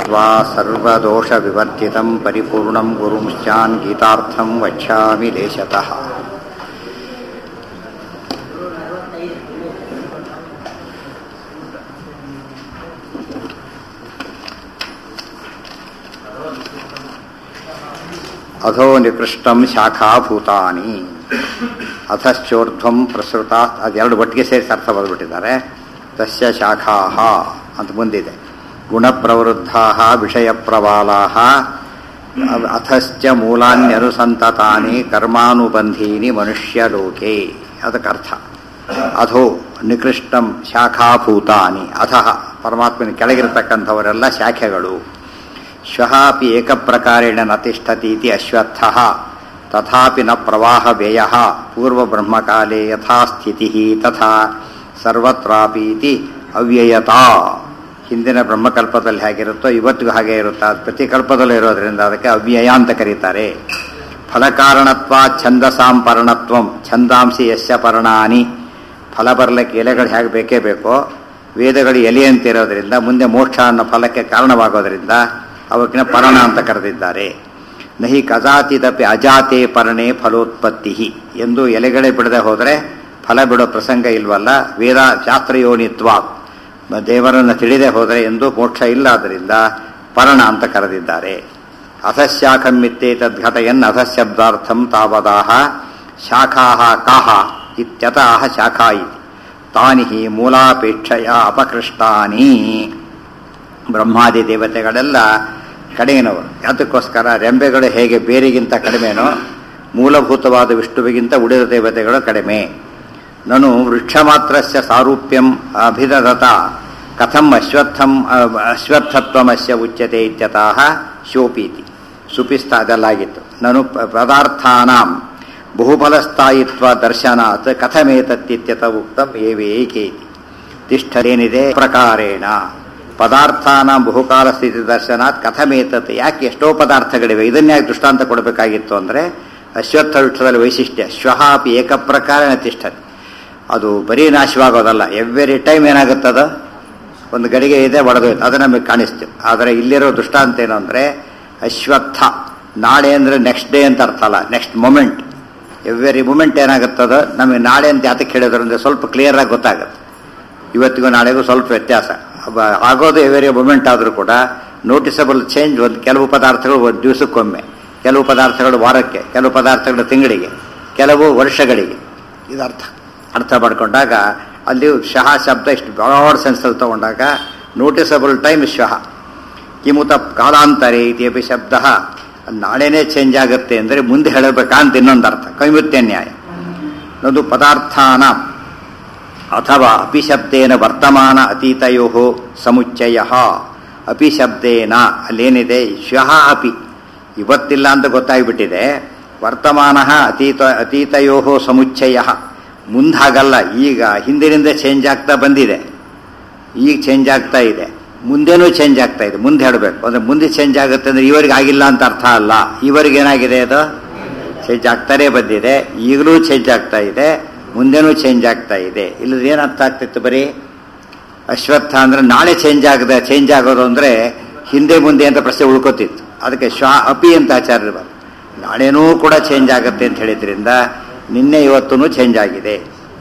कृत्वा सर्वदोषविवर्जितं परिपूर्णं गुरुंश्चान् गीतार्थं वक्ष्यामि लेशतः ಅಧೋ ನಿಕೃಷ್ಟಂ ಶಾಖಾಭೂತಾನಿ ಅಧಶ್ಚೋರ್ಧ್ವಂ ಪ್ರಸೃತ ಅದೆರಡು ಒಟ್ಟಿಗೆ ಸೇರಿಸಿ ಅರ್ಥ ಬರೆದ್ಬಿಟ್ಟಿದ್ದಾರೆ ತಸ್ಯ ಶಾಖಾಹ ಅಂತ ಮುಂದಿದೆ ಗುಣಪ್ರವೃದ್ಧಾ ವಿಷಯ ಪ್ರಬಾಲಾ ಅಥಶ್ಚ ಮೂಲಾನ್ಯನುಸಂತತಾನಿ ಕರ್ಮಾನುಬಂಧೀನಿ ಮನುಷ್ಯಲೋಕೆ ಅದಕ್ಕೆ ಅರ್ಥ ಅಧೋ ನಿಕೃಷ್ಟಂ ಶಾಖಾಭೂತಾನಿ ಅಧಃ ಪರಮಾತ್ಮನ ಕೆಳಗಿರತಕ್ಕಂಥವರೆಲ್ಲ ಶಾಖೆಗಳು ಶ್ವಃ ಅಪಿ ಏಕಪ್ರಕಾರೇಣ ನ ತಿಷ್ಠತೀತಿ ಅಶ್ವತ್ಥಃ ತಥಾಪಿ ನ ಪ್ರವಾಹ ವ್ಯಯ ಪೂರ್ವಬ್ರಹ್ಮಕಾಲೇ ಯಥಾ ಸ್ಥಿತಿ ತಥಾ ಸರ್ವತ್ರಾಪೀತಿ ಅವ್ಯಯತಾ ಹಿಂದಿನ ಬ್ರಹ್ಮಕಲ್ಪದಲ್ಲಿ ಹೇಗಿರುತ್ತೋ ಇವತ್ತಿಗೂ ಹಾಗೆ ಇರುತ್ತಾ ಪ್ರತಿ ಕಲ್ಪದಲ್ಲೂ ಇರೋದ್ರಿಂದ ಅದಕ್ಕೆ ಅವ್ಯಯ ಅಂತ ಕರೀತಾರೆ ಫಲಕಾರಣತ್ವ ಛಂದಸಾಂ ಪರ್ಣತ್ವಂ ಛಂದಾಂಸಿ ಯಸ್ಯ ಪರ್ಣಾನಿ ಫಲ ಬರಲಿಕ್ಕೆ ಎಲೆಗಳು ಹೇಗೆ ಬೇಕೇ ಬೇಕೋ ವೇದಗಳು ಎಲೆ ಅಂತ ಇರೋದ್ರಿಂದ ಮುಂದೆ ಮೋಕ್ಷ ಅನ್ನೋ ಫಲಕ್ಕೆ ಕಾರಣವಾಗೋದ್ರಿಂದ ಅವಕ್ಕಿನ ಪರ್ಣ ಅಂತ ಕರೆದಿದ್ದಾರೆ ನಹಿ ಕಜಾತಿದಪಿ ಅಜಾತೆ ಪರ್ಣೆ ಫಲೋತ್ಪತ್ತಿ ಎಂದು ಎಲೆಗಳೇ ಬಿಡದೆ ಹೋದರೆ ಫಲ ಬಿಡೋ ಪ್ರಸಂಗ ಇಲ್ವಲ್ಲ ವೇದ ಶಾಸ್ತ್ರಯೋನಿತ್ವ ದೇವರನ್ನು ತಿಳಿದೇ ಹೋದರೆ ಎಂದು ಮೋಕ್ಷ ಇಲ್ಲ ಪರ್ಣ ಅಂತ ಕರೆದಿದ್ದಾರೆ ಅಧಶಾಖಮಿತ್ತೇ ತದ್ಘಟಯನ್ ಅಧಶಬ್ದಾರ್ಥಂ ತಾವದಾಹ ಶಾಖಾಹ ಕಾಹ ಇತ್ಯತಃ ಶಾಖಾ ಇತಿ ತಾನಿ ಮೂಲಾಪೇಕ್ಷೆಯ ಅಪಕೃಷ್ಟಾನಿ ಬ್ರಹ್ಮಾದಿ ದೇವತೆಗಳೆಲ್ಲ ಕಡೆಗಿನವರು ಅದಕ್ಕೋಸ್ಕರ ರೆಂಬೆಗಳು ಹೇಗೆ ಬೇರಿಗಿಂತ ಕಡಿಮೆನೋ ಮೂಲಭೂತವಾದ ವಿಷ್ಣುವಿಗಿಂತ ಉಳಿದ ದೇವತೆಗಳು ಕಡಿಮೆ ನನು ವೃಕ್ಷ ಮಾತ್ರಸ್ಯ ಸಾರೂಪ್ಯಂ ಅಭಿದದತ ಕಥಂ ಅಶ್ವತ್ಥಂ ಅಶ್ವತ್ಥತ್ವಮಸ್ಯ ಉಚ್ಯತೆ ಇತ್ಯತಃ ಶೋಪೀತಿ ಸುಪಿಸ್ತ ಅದೆಲ್ಲಾಗಿತ್ತು ನಾನು ಪದಾರ್ಥಾನಾಂ ಬಹುಫಲಸ್ಥಾಯಿತ್ವ ದರ್ಶನಾತ್ ಕಥಮೇತತ್ಯತ ಉಕ್ತಂ ಏವೇಕೇತಿ ತಿಷ್ಠರೇನಿದೆ ಪ್ರಕಾರೇಣ ಪದಾರ್ಥಾನ ಬಹುಕಾಲ ಸ್ಥಿತಿ ದರ್ಶನಾತ್ ಕಥಮೇತತ್ ಯಾಕೆ ಎಷ್ಟೋ ಪದಾರ್ಥಗಳಿವೆ ಇದನ್ಯಾಕೆ ದೃಷ್ಟಾಂತ ಕೊಡಬೇಕಾಗಿತ್ತು ಅಂದರೆ ಅಶ್ವತ್ಥ ವೃಕ್ಷದಲ್ಲಿ ವೈಶಿಷ್ಟ್ಯ ಶ್ವಃ ಅಪಿ ಏಕಪ್ರಕಾರೇಣ ತಿಷ್ಠತಿ ಅದು ಬರೀ ನಾಶವಾಗೋದಲ್ಲ ಎವ್ರಿ ಟೈಮ್ ಏನಾಗುತ್ತದ ಒಂದು ಗಡಿಗೆ ಇದೆ ಒಡೆದೋಯ್ತು ಅದು ನಮಗೆ ಕಾಣಿಸ್ತೀವಿ ಆದರೆ ಇಲ್ಲಿರೋ ದೃಷ್ಟಾಂತ ಏನು ಅಂದರೆ ಅಶ್ವತ್ಥ ನಾಳೆ ಅಂದರೆ ನೆಕ್ಸ್ಟ್ ಡೇ ಅಂತ ಅರ್ಥ ಅಲ್ಲ ನೆಕ್ಸ್ಟ್ ಮೊಮೆಂಟ್ ಎವ್ರಿ ಮೂಮೆಂಟ್ ಏನಾಗುತ್ತದೋ ನಮಗೆ ನಾಳೆ ಅಂತ ಯಾತಕ್ಕೆ ಹೇಳಿದ್ರು ಅಂದರೆ ಸ್ವಲ್ಪ ಕ್ಲಿಯರ್ ಆಗಿ ಗೊತ್ತಾಗುತ್ತೆ ಇವತ್ತಿಗೂ ನಾಳೆಗೂ ಸ್ವಲ್ಪ ವ್ಯತ್ಯಾಸ ಆಗೋದು ಎವರಿ ಮೂಮೆಂಟ್ ಆದರೂ ಕೂಡ ನೋಟಿಸಬಲ್ ಚೇಂಜ್ ಒಂದು ಕೆಲವು ಪದಾರ್ಥಗಳು ಒಂದು ದಿವಸಕ್ಕೊಮ್ಮೆ ಕೆಲವು ಪದಾರ್ಥಗಳು ವಾರಕ್ಕೆ ಕೆಲವು ಪದಾರ್ಥಗಳು ತಿಂಗಳಿಗೆ ಕೆಲವು ವರ್ಷಗಳಿಗೆ ಇದು ಅರ್ಥ ಅರ್ಥ ಮಾಡ್ಕೊಂಡಾಗ ಅಲ್ಲಿ ಶಹ ಶಬ್ದ ಇಷ್ಟು ಬ್ರಾಡ್ ಸೆನ್ಸಲ್ಲಿ ತಗೊಂಡಾಗ ನೋಟಿಸಬಲ್ ಟೈಮ್ ಶ್ವಹ ಕಿಮುತ ಕಾಲಾಂತರೆ ಇತಿಯಪಿ ಶಬ್ದ ನಾಳೆನೇ ಚೇಂಜ್ ಆಗುತ್ತೆ ಅಂದರೆ ಮುಂದೆ ಹೇಳಬೇಕಂತ ಇನ್ನೊಂದು ಅರ್ಥ ಕೈಮುತ್ಯ ನ್ಯಾಯ ಒಂದು ಪದಾರ್ಥಾನ ಅಥವಾ ಅಪಿಶಬ್ದೇನ ವರ್ತಮಾನ ಅತೀತಯೋ ಸಮುಚ್ಚಯ ಅಪಿಶಬ್ದೇನ ಅಲ್ಲೇನಿದೆ ಶ್ವಃ ಅಪಿ ಇವತ್ತಿಲ್ಲ ಅಂತ ಗೊತ್ತಾಗ್ಬಿಟ್ಟಿದೆ ವರ್ತಮಾನ ಅತೀತ ಅತೀತಯೋ ಸಮುಚ್ಚಯ ಮುಂದಾಗಲ್ಲ ಈಗ ಹಿಂದಿನಿಂದ ಚೇಂಜ್ ಆಗ್ತಾ ಬಂದಿದೆ ಈಗ ಚೇಂಜ್ ಆಗ್ತಾ ಇದೆ ಮುಂದೆನೂ ಚೇಂಜ್ ಆಗ್ತಾ ಇದೆ ಮುಂದೆ ಹೇಳಬೇಕು ಅಂದರೆ ಮುಂದೆ ಚೇಂಜ್ ಆಗುತ್ತೆ ಅಂದರೆ ಇವರಿಗೆ ಆಗಿಲ್ಲ ಅಂತ ಅರ್ಥ ಅಲ್ಲ ಇವರಿಗೆ ಏನಾಗಿದೆ ಅದು ಚೇಂಜ್ ಆಗ್ತಾನೇ ಬಂದಿದೆ ಈಗಲೂ ಚೇಂಜ್ ಆಗ್ತಾ ಇದೆ ಮುಂದೆನೂ ಚೇಂಜ್ ಆಗ್ತಾ ಇದೆ ಇಲ್ಲದ್ರೆ ಏನು ಅರ್ಥ ಆಗ್ತಿತ್ತು ಬರೀ ಅಶ್ವತ್ಥ ಅಂದರೆ ನಾಳೆ ಚೇಂಜ್ ಆಗದೆ ಚೇಂಜ್ ಆಗೋದು ಅಂದರೆ ಹಿಂದೆ ಮುಂದೆ ಅಂತ ಪ್ರಶ್ನೆ ಉಳ್ಕೋತಿತ್ತು ಅದಕ್ಕೆ ಶ್ವಾ ಅಪಿ ಅಂತ ಆಚಾರ್ಯ ನಾಳೆನೂ ಕೂಡ ಚೇಂಜ್ ಆಗುತ್ತೆ ಅಂತ ಹೇಳಿದ್ರಿಂದ ನಿನ್ನೆ ಇವತ್ತೂ ಚೇಂಜ್ ಆಗಿದೆ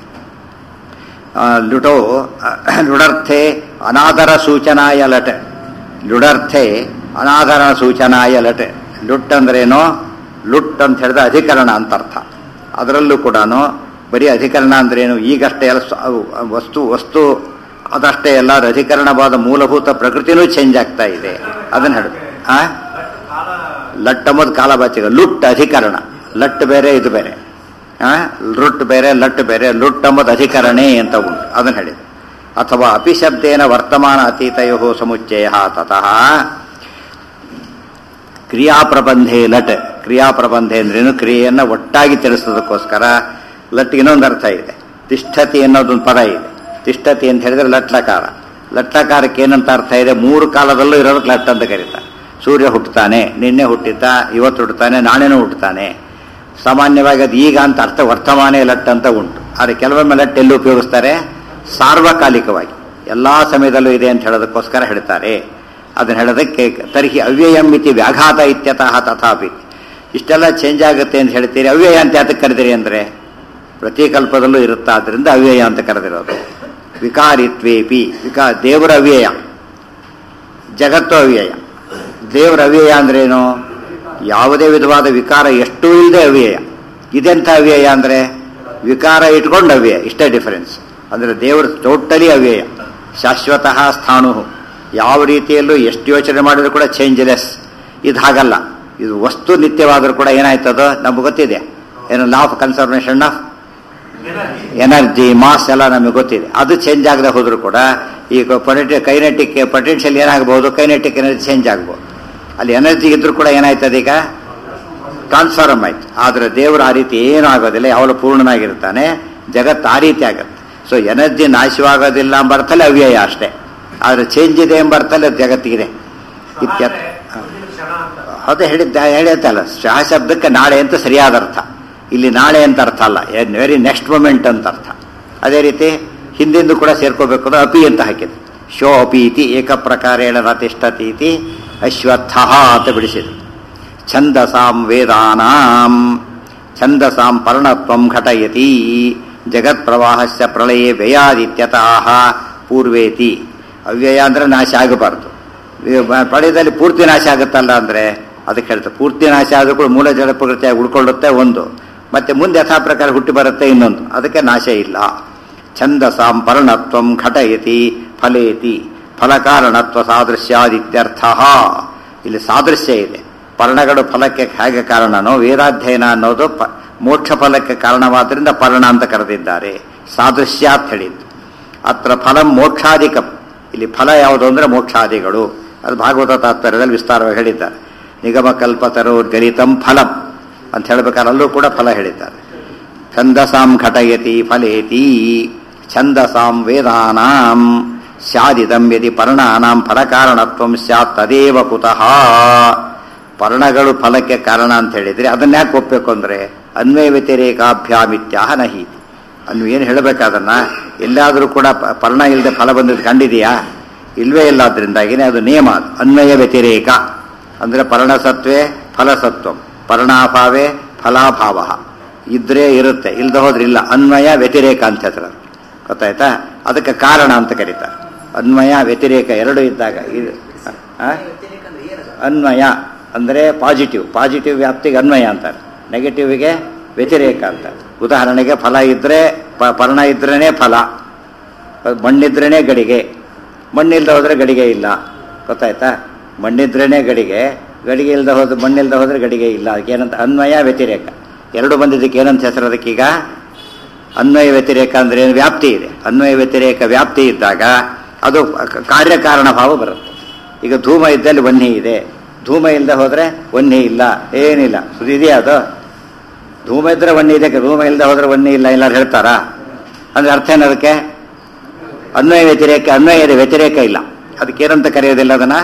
ಲುಟೋ ಲುಡರ್ಥೆ ಅನಾದರ ಸೂಚನಾಯ ಲಟ್ ಲುಡರ್ಥೆ ಅನಾದರ ಸೂಚನಾಯ ಲಟ್ ಲುಟ್ ಅಂದ್ರೇನೋ ಲುಟ್ ಅಂತ ಹೇಳಿದ್ರೆ ಅಧಿಕರಣ ಅಂತ ಅರ್ಥ ಅದರಲ್ಲೂ ಕೂಡ ಬರೀ ಅಧಿಕರಣ ಅಂದ್ರೇನು ಈಗಷ್ಟೇ ಎಲ್ಲ ವಸ್ತು ವಸ್ತು ಅದಷ್ಟೇ ಎಲ್ಲ ಅಧಿಕರಣವಾದ ಮೂಲಭೂತ ಪ್ರಕೃತಿನೂ ಚೇಂಜ್ ಆಗ್ತಾ ಇದೆ ಅದನ್ನ ಹೇಳ ಆ ಲಟ್ ಅಂಬುದು ಕಾಲಬಾಚಿಗ ಲುಟ್ ಅಧಿಕರಣ ಲಟ್ ಬೇರೆ ಇದು ಬೇರೆ ಆ ಲುಟ್ ಬೇರೆ ಲಟ್ ಬೇರೆ ಲುಟ್ ಅಂಬುದು ಅಧಿಕರಣೆ ಅಂತ ಉಂಟು ಅದನ್ನ ಹೇಳಿದೆ ಅಥವಾ ಅಪಿಶಬ್ದೇನ ವರ್ತಮಾನ ಅತೀತಯೋ ಸಮುಚ್ಚಯ ತತಃ ಕ್ರಿಯಾಪ್ರಬಂಧೆ ಲಟ್ ಕ್ರಿಯಾಪ್ರಬಂಧೆ ಅಂದ್ರೇನು ಕ್ರಿಯೆಯನ್ನು ಒಟ್ಟಾಗಿ ತಿಳಿಸೋದಕ್ಕೋಸ್ಕರ ಲಟ್ಗೆ ಇನ್ನೊಂದು ಅರ್ಥ ಇದೆ ತಿಷ್ಠತಿ ಅನ್ನೋದೊಂದು ಪದ ಇದೆ ತಿಷ್ಠತಿ ಅಂತ ಹೇಳಿದ್ರೆ ಲಟ್ಲಕಾರ ಲಟ್ಲಕಾರಕ್ಕೆ ಏನಂತ ಅರ್ಥ ಇದೆ ಮೂರು ಕಾಲದಲ್ಲೂ ಇರೋದಕ್ಕೆ ಲಟ್ ಅಂತ ಕರೀತಾರೆ ಸೂರ್ಯ ಹುಟ್ಟುತ್ತಾನೆ ನಿನ್ನೆ ಹುಟ್ಟಿದ್ದ ಇವತ್ತು ಹುಟ್ಟುತ್ತಾನೆ ನಾಳೆನೂ ಹುಟ್ಟುತ್ತಾನೆ ಸಾಮಾನ್ಯವಾಗಿ ಅದು ಈಗ ಅಂತ ಅರ್ಥ ವರ್ತಮಾನ ಲಟ್ ಅಂತ ಉಂಟು ಆದರೆ ಕೆಲವೊಮ್ಮೆ ಲಟ್ ಎಲ್ಲಿ ಉಪಯೋಗಿಸ್ತಾರೆ ಸಾರ್ವಕಾಲಿಕವಾಗಿ ಎಲ್ಲ ಸಮಯದಲ್ಲೂ ಇದೆ ಅಂತ ಹೇಳೋದಕ್ಕೋಸ್ಕರ ಹೇಳ್ತಾರೆ ಅದನ್ನ ಹೇಳೋದಕ್ಕೆ ತರ್ಹಿ ಅವ್ಯಯಂ ಇತಿ ವ್ಯಾಘಾತ ಇತ್ಯತಃ ತಥಾಪಿ ಇಷ್ಟೆಲ್ಲ ಚೇಂಜ್ ಆಗುತ್ತೆ ಅಂತ ಹೇಳ್ತೀರಿ ಅವ್ಯಯ ಅಂತ ಯಾತಕ್ಕೆ ಕರೆದಿರಿ ಅಂದರೆ ಪ್ರತಿ ಕಲ್ಪದಲ್ಲೂ ಇರುತ್ತಾ ಆದ್ದರಿಂದ ಅವ್ಯಯ ಅಂತ ಕರೆದಿರೋದು ವಿಕಾರಿತ್ವೇಪಿ ವಿಕಾ ದೇವರ ಅವ್ಯಯ ಜಗತ್ತು ಅವ್ಯಯ ದೇವರ ಅವ್ಯಯ ಅಂದ್ರೇನು ಯಾವುದೇ ವಿಧವಾದ ವಿಕಾರ ಎಷ್ಟೂ ಇಲ್ಲದೆ ಅವ್ಯಯ ಇದೆಂಥ ಅವ್ಯಯ ಅಂದರೆ ವಿಕಾರ ಇಟ್ಕೊಂಡು ಅವ್ಯಯ ಇಷ್ಟೇ ಡಿಫರೆನ್ಸ್ ಅಂದರೆ ದೇವರು ಟೋಟಲಿ ಅವ್ಯಯ ಶಾಶ್ವತಃ ಸ್ಥಾಣು ಯಾವ ರೀತಿಯಲ್ಲೂ ಎಷ್ಟು ಯೋಚನೆ ಮಾಡಿದ್ರು ಕೂಡ ಚೇಂಜ್ಲೆಸ್ ಇದು ಹಾಗಲ್ಲ ಇದು ವಸ್ತು ನಿತ್ಯವಾದರೂ ಕೂಡ ಏನಾಯ್ತದೋ ನಮ್ಗೆ ಗೊತ್ತಿದೆ ಏನು law of conservation of energy mass ಎಲ್ಲ ನಮಗೆ ಗೊತ್ತಿದೆ ಅದು ಚೇಂಜ್ ಆಗದೆ ಹೋದ್ರು ಕೂಡ ಈಗ ಪೊನೆಟಿ ಕೈನೆಟಿಕ್ ಪೊಟೆನ್ಷಿಯಲ್ ಏನಾಗಬಹುದು ಕೈನೆಟಿಕ್ ಎನರ್ಜಿ ಚೇಂಜ್ ಆಗ್ಬೋದು ಅಲ್ಲಿ ಎನರ್ಜಿ ಇದ್ರೂ ಕೂಡ ಏನಾಯ್ತದೆ ಈಗ ಟ್ರಾನ್ಸ್ಫಾರ್ಮ್ ಆಯ್ತು ಆದರೆ ದೇವರು ಆ ರೀತಿ ಏನೂ ಆಗೋದಿಲ್ಲ ಯಾವಳು ಪೂರ್ಣನಾಗಿರ್ತಾನೆ ಜಗತ್ತು ಆ ರೀತಿ ಆಗುತ್ತೆ ಸೊ ಎನರ್ಜಿ ನಾಶವಾಗೋದಿಲ್ಲ ಎಂಬ ಅರ್ಥದಲ್ಲಿ ಅವ್ಯಯ ಅಷ್ಟೇ ಆದರೆ ಚೇಂಜ್ ಇದೆ ಎಂಬ ಅರ್ಥದಲ್ಲಿ ಅದು ಜಗತ್ತಿಗಿದೆ ಇತ್ಯರ್ಥ ಅದೇ ಹೇಳಿದ್ದ ಹೇಳಿತ್ತಲ್ಲ ಆ ಶಬ್ದಕ್ಕೆ ನಾಳೆ ಅಂತ ಸರಿಯಾದ ಅರ್ಥ ಇಲ್ಲಿ ನಾಳೆ ಅಂತ ಅರ್ಥ ಅಲ್ಲ ವೆರಿ ನೆಕ್ಸ್ಟ್ ಮೂಮೆಂಟ್ ಅಂತ ಅರ್ಥ ಅದೇ ರೀತಿ ಹಿಂದಿಂದು ಕೂಡ ಸೇರ್ಕೋಬೇಕು ಅಂದ್ರೆ ಅಪಿ ಅಂತ ಹಾಕಿದೆ ಶೋ ಅಪಿ ಇತಿ ಏಕ ಪ್ರಕಾರೇಣ ರತಿಷ್ಠತಿ ಇತಿ ಅಶ್ವತ್ಥ ಅಂತ ಬಿಡಿಸಿದ್ರು ಛಂದಸಾಂ ವೇದಾನಾಂ ಛಂದಸಾಂ ಪರ್ಣತ್ವಂ ಘಟಯತಿ ಜಗತ್ ಪ್ರವಾಹಸ್ಯ ಪ್ರಳಯೇ ವ್ಯಯಾದಿತ್ಯತಃ ಪೂರ್ವೇತಿ ಅವ್ಯಯ ಅಂದ್ರೆ ನಾಶ ಆಗಬಾರ್ದು ಪ್ರಳಯದಲ್ಲಿ ಪೂರ್ತಿ ನಾಶ ಆಗುತ್ತಲ್ಲ ಅಂದ್ರೆ ಅದಕ್ಕೆ ಹೇಳ್ತಾರೆ ಪೂರ್ತಿ ನಾಶ ಆದರೂ ಕೂಡ ಮೂಲ ಜಲ ಪ್ರಕೃತಿಯಾಗಿ ಉಳ್ಕೊಳ್ಳುತ್ತೆ ಒಂದು ಮತ್ತೆ ಮುಂದೆ ಯಥಾ ಪ್ರಕಾರ ಹುಟ್ಟಿ ಬರುತ್ತೆ ಇನ್ನೊಂದು ಅದಕ್ಕೆ ನಾಶ ಇಲ್ಲ ಛಂದಸಾಂ ಪರ್ಣತ್ವಂ ಘಟಯತಿ ಫಲೇತಿ ಫಲಕಾರಣತ್ವ ಸಾದೃಶ್ಯಾದಿತ್ಯರ್ಥ ಇಲ್ಲಿ ಸಾದೃಶ್ಯ ಇದೆ ಪರ್ಣಗಳು ಫಲಕ್ಕೆ ಹೇಗೆ ಕಾರಣನೋ ವೇದಾಧ್ಯಯನ ಅನ್ನೋದು ಪ ಮೋಕ್ಷ ಫಲಕ್ಕೆ ಕಾರಣವಾದ್ರಿಂದ ಪರ್ಣ ಅಂತ ಕರೆದಿದ್ದಾರೆ ಸಾದೃಶ್ಯಾತ್ ಹೇಳಿದ್ದು ಅತ್ರ ಫಲಂ ಮೋಕ್ಷಾಧಿಕಂ ಇಲ್ಲಿ ಫಲ ಯಾವುದು ಅಂದ್ರೆ ಮೋಕ್ಷಾದಿಗಳು ಅದು ಭಾಗವತ ತಾತ್ಪರ್ಯದಲ್ಲಿ ವಿಸ್ತಾರವಾಗಿ ಹೇಳಿದ್ದಾರೆ ನಿಗಮ ಕಲ್ಪತರೋ ಗಲಿತಂ ಫಲಂ ಅಂತ ಹೇಳ್ಬೇಕಾದ್ರೆ ಅಲ್ಲೂ ಕೂಡ ಫಲ ಹೇಳಿದ್ದಾರೆ ಛಂದಸಾಂ ಘಟಯತಿ ಫಲೇತಿ ಛಂದಸಾಂ ವೇದಾನಾಂ ಸ್ಯಾದಿದಂ ಯದಿ ಪರ್ಣಾನಾಂ ಫಲಕಾರಣತ್ವಂ ಸ್ಯಾತ್ ತದೇವ ಕುತಃ ಪರ್ಣಗಳು ಫಲಕ್ಕೆ ಕಾರಣ ಅಂತ ಹೇಳಿದ್ರೆ ಅದನ್ನ ಯಾಕೆ ಒಪ್ಪಬೇಕು ಅಂದ್ರೆ ಅನ್ವಯ ವ್ಯತಿರೇಕಾಭ್ಯಾಮಿತ್ಯಾಹ ನಹಿ ಅನ್ನು ಏನು ಹೇಳಬೇಕಾದನ್ನ ಎಲ್ಲಾದರೂ ಕೂಡ ಪ- ಪರ್ಣ ಇಲ್ಲದೆ ಫಲ ಬಂದಿದ್ದು ಕಂಡಿದೆಯಾ ಇಲ್ವೇ ಇಲ್ಲ ಅದರಿಂದಾಗಿನೇ ಅದು ನಿಯಮ ಅದು. ಅನ್ವಯ ವ್ಯತಿರೇಕ ಅಂದ್ರೆ ಪರ್ಣಸತ್ವೇ ಫಲಸತ್ವಂ ಪರ್ಣಾಭಾವೇ ಫಲಾಭಾವ ಇದ್ರೆ ಇರುತ್ತೆ ಇಲ್ದ ಹೋದ್ರೆ ಇಲ್ಲ ಅನ್ವಯ ವ್ಯತಿರೇಕ ಅಂತ ಹೆಸರು ಅದು. ಗೊತ್ತಾಯ್ತಾ ಅದಕ್ಕೆ ಕಾರಣ ಅಂತ ಕರೀತಾರೆ ಅನ್ವಯ ವ್ಯತಿರೇಕ ಎರಡು ಇದ್ದಾಗ ಇದು ಆ? ಅನ್ವಯ ಅಂದರೆ ಪಾಸಿಟಿವ್ ಪಾಸಿಟಿವ್ ವ್ಯಾಪ್ತಿಗೆ ಅನ್ವಯ ಅಂತಾರೆ ನೆಗೆಟಿವ್ಗೆ ವ್ಯತಿರೇಕ ಅಂತ ಉದಾಹರಣೆಗೆ ಫಲ ಇದ್ರೆ ಪ- ಪರ್ಣ ಇದ್ರೇನೆ ಫಲ ಮಣ್ಣಿದ್ರೇನೆ ಗಡಿಗೆ ಮಣ್ಣಿಲ್ದ ಹೋದ್ರೆ ಗಡಿಗೆ ಇಲ್ಲ ಗೊತ್ತಾಯ್ತಾ ಮಣ್ಣಿದ್ರೇನೆ ಗಡಿಗೆ ಗಡಿಗೆ ಇಲ್ದ ಹೋದ್ರೆ ಮಣ್ಣಿಲ್ದ ಹೋದ್ರೆ ಗಡಿಗೆ ಇಲ್ಲ ಅದಕ್ಕೆ ಏನಂತ ಅನ್ವಯ ವ್ಯತಿರೇಕ ಎರಡು ಬಂದಿದ್ದಕ್ಕೆ ಏನಂತ ಹೆಸರು ಅದಕ್ಕೀಗ ಅನ್ವಯ ವ್ಯತಿರೇಕ ಅಂದ್ರೆ ಏನು ವ್ಯಾಪ್ತಿ ಇದೆ ಅನ್ವಯ ವ್ಯತಿರೇಕ ವ್ಯಾಪ್ತಿ ಇದ್ದಾಗ ಅದು ಕ- ಕಾರ್ಯಕಾರಣ ಭಾವ ಬರುತ್ತೆ ಈಗ ಧೂಮ ಇದ್ದಲ್ಲಿ ವನ್ನಿ ಇದೆ ಧೂಮ ಇಲ್ಲದೆ ಹೋದ್ರೆ ವನ್ನಿ ಇಲ್ಲ ಏನಿಲ್ಲ ಅದು ಇದೆಯಾ ಅದು ಧೂಮ ಇದ್ರೆ ವನ್ನಿ ಇದೆ ಧೂಮ ಇಲ್ಲದೆ ಹೋದ್ರೆ ವನ್ನಿ ಇಲ್ಲ ಎಲ್ಲರೂ ಹೇಳ್ತಾರಾ ಅಂದ್ರೆ ಅರ್ಥ ಏನು ಅದಕ್ಕೆ ಅನ್ವಯ ವ್ಯತಿರೇಕ ಅನ್ವಯ ಇದೆ ವ್ಯತಿರೇಕ ಇಲ್ಲ ಅದಕ್ಕೇನಂತ ಕರೆಯೋದಿಲ್ಲ ಅದನ್ನ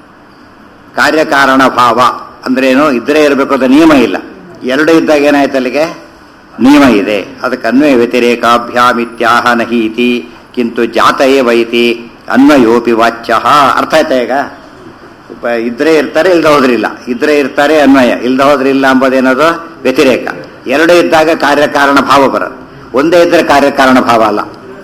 ಕಾರ್ಯಕಾರಣ ಭಾವ ಅಂದ್ರೇನು ಇದ್ರೆ ಇರಬೇಕು ಅಂತ ನಿಯಮ ಇಲ್ಲ ಎರಡು ಇದ್ದಾಗ ಏನಾಯ್ತು ಅಲ್ಲಿಗೆ ನಿಯಮ ಇದೆ ಅದಕ್ಕೆ ಅನ್ವಯ ವ್ಯತಿರೇಕಾಭ್ಯಾಮಿತ್ಯಾಹ ನಹೀತಿ ಕಿಂತು ಜಾತ ಏವೈತಿ ಅನ್ವಯೋಪಿ ವಾಚ್ಯ ಅರ್ಥ ಆಯ್ತಾ ಈಗ ಉಪ- ಇದ್ರೆ ಇರ್ತಾರೆ ಇಲ್ದ ಹೋದ್ರಿಲ್ಲ ಇದ್ರೆ ಇರ್ತಾರೆ ಅನ್ವಯ ಇಲ್ದ ಹೋದ್ರಿಲ್ಲ ಎಂಬುದೇನದು ವ್ಯತಿರೇಕ ಎರಡು ಇದ್ದಾಗ ಕಾರ್ಯಕಾರಣ ಭಾವ ಬರೋದು ಒಂದೇ ಇದ್ರೆ ಕಾರ್ಯಕಾರಣ ಭಾವ ಅಲ್ಲ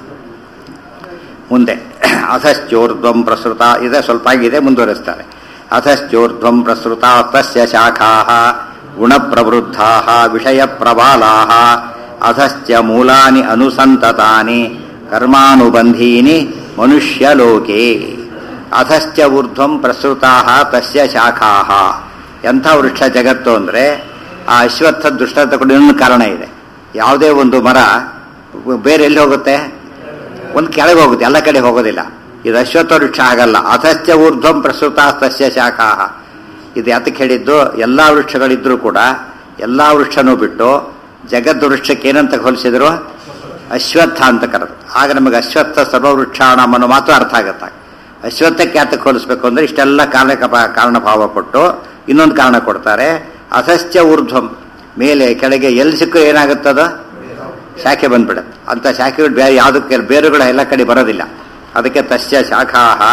ಮುಂದೆ ಅಧಶ್ಚೋರ್ಧ್ವಂ ಪ್ರಸೃತ ಇದೆ ಸ್ವಲ್ಪ ಆಗಿದೆ ಮುಂದುವರಿಸ್ತಾರೆ ಅಧಶ್ಚೋರ್ಧ್ವಂ ಪ್ರಸೃತ ತಸ್ಯ ಶಾಖಾ ಗುಣಪ್ರವೃದ್ಧಾ ವಿಷಯ ಪ್ರಬಾಲಾ ಅಧಶ್ಚ ಮೂಲಾನಿ ಅನುಸಂತತಾನಿ ಕರ್ಮಾನುಬಂಧೀನಿ ಮನುಷ್ಯಲೋಕೆ ಅಧಶ್ಚ ಊರ್ಧ್ವಂ ಪ್ರಸೃತಾ ತಸ್ಯ ಶಾಖಾ ಎಂಥ ವೃಕ್ಷ ಜಗತ್ತು ಅಂದರೆ ಆ ಅಶ್ವತ್ಥ ದುಷ್ಟ ತಗೊಂಡು ಇನ್ನೊಂದು ಕಾರಣ ಇದೆ ಯಾವುದೇ ಒಂದು ಮರ ಬೇರೆ ಎಲ್ಲಿ ಹೋಗುತ್ತೆ ಒಂದು ಕೆಳಗೆ ಹೋಗುತ್ತೆ ಎಲ್ಲ ಕಡೆ ಹೋಗೋದಿಲ್ಲ ಇದು ಅಶ್ವತ್ಥ ವೃಕ್ಷ ಆಗಲ್ಲ ಅಧಶ್ಚ ಊರ್ಧ್ವಂ ಪ್ರಸೃತ ತಸ್ಯ ಶಾಖಾ ಇದು ಯಾತಕ್ಕೆ ಹೇಳಿದ್ದು ಎಲ್ಲ ವೃಕ್ಷಗಳಿದ್ರೂ ಕೂಡ ಎಲ್ಲ ವೃಕ್ಷನೂ ಬಿಟ್ಟು ಜಗದ್ ವೃಕ್ಷಕ್ಕೆ ಏನಂತ ಹೋಲಿಸಿದ್ರು ಅಶ್ವತ್ಥ ಅಂತ ಕರೆದು ಆಗ ನಮಗೆ ಅಶ್ವತ್ಥ ಸರ್ವವೃಕ್ಷಾಣ ಅನ್ನೋ ಮಾತು ಅರ್ಥ ಆಗತ್ತೆ ಅಶ್ವತ್ಥಕ್ಕೆ ಯಾತಕ್ಕೆ ಹೋಲಿಸ್ಬೇಕು ಅಂದ್ರೆ ಇಷ್ಟೆಲ್ಲ ಕಾರಣ ಕಾರಣ ಭಾವ ಕೊಟ್ಟು ಇನ್ನೊಂದು ಕಾರಣ ಕೊಡ್ತಾರೆ ಅಧಶ್ಚ ಊರ್ಧ್ವಂ ಮೇಲೆ ಕೆಳಗೆ ಎಲ್ಲಿ ಸಿಕ್ಕೂ ಏನಾಗುತ್ತದ ಶಾಖೆ ಬಂದ್ಬಿಡುತ್ತೆ ಅಂತ ಶಾಖೆಗಳು ಬೇರೆ ಯಾವುದಕ್ಕೆ ಬೇರುಗಳು ಎಲ್ಲ ಕಡೆ ಬರೋದಿಲ್ಲ ಅದಕ್ಕೆ ತಸ್ಯ ಶಾಖಾ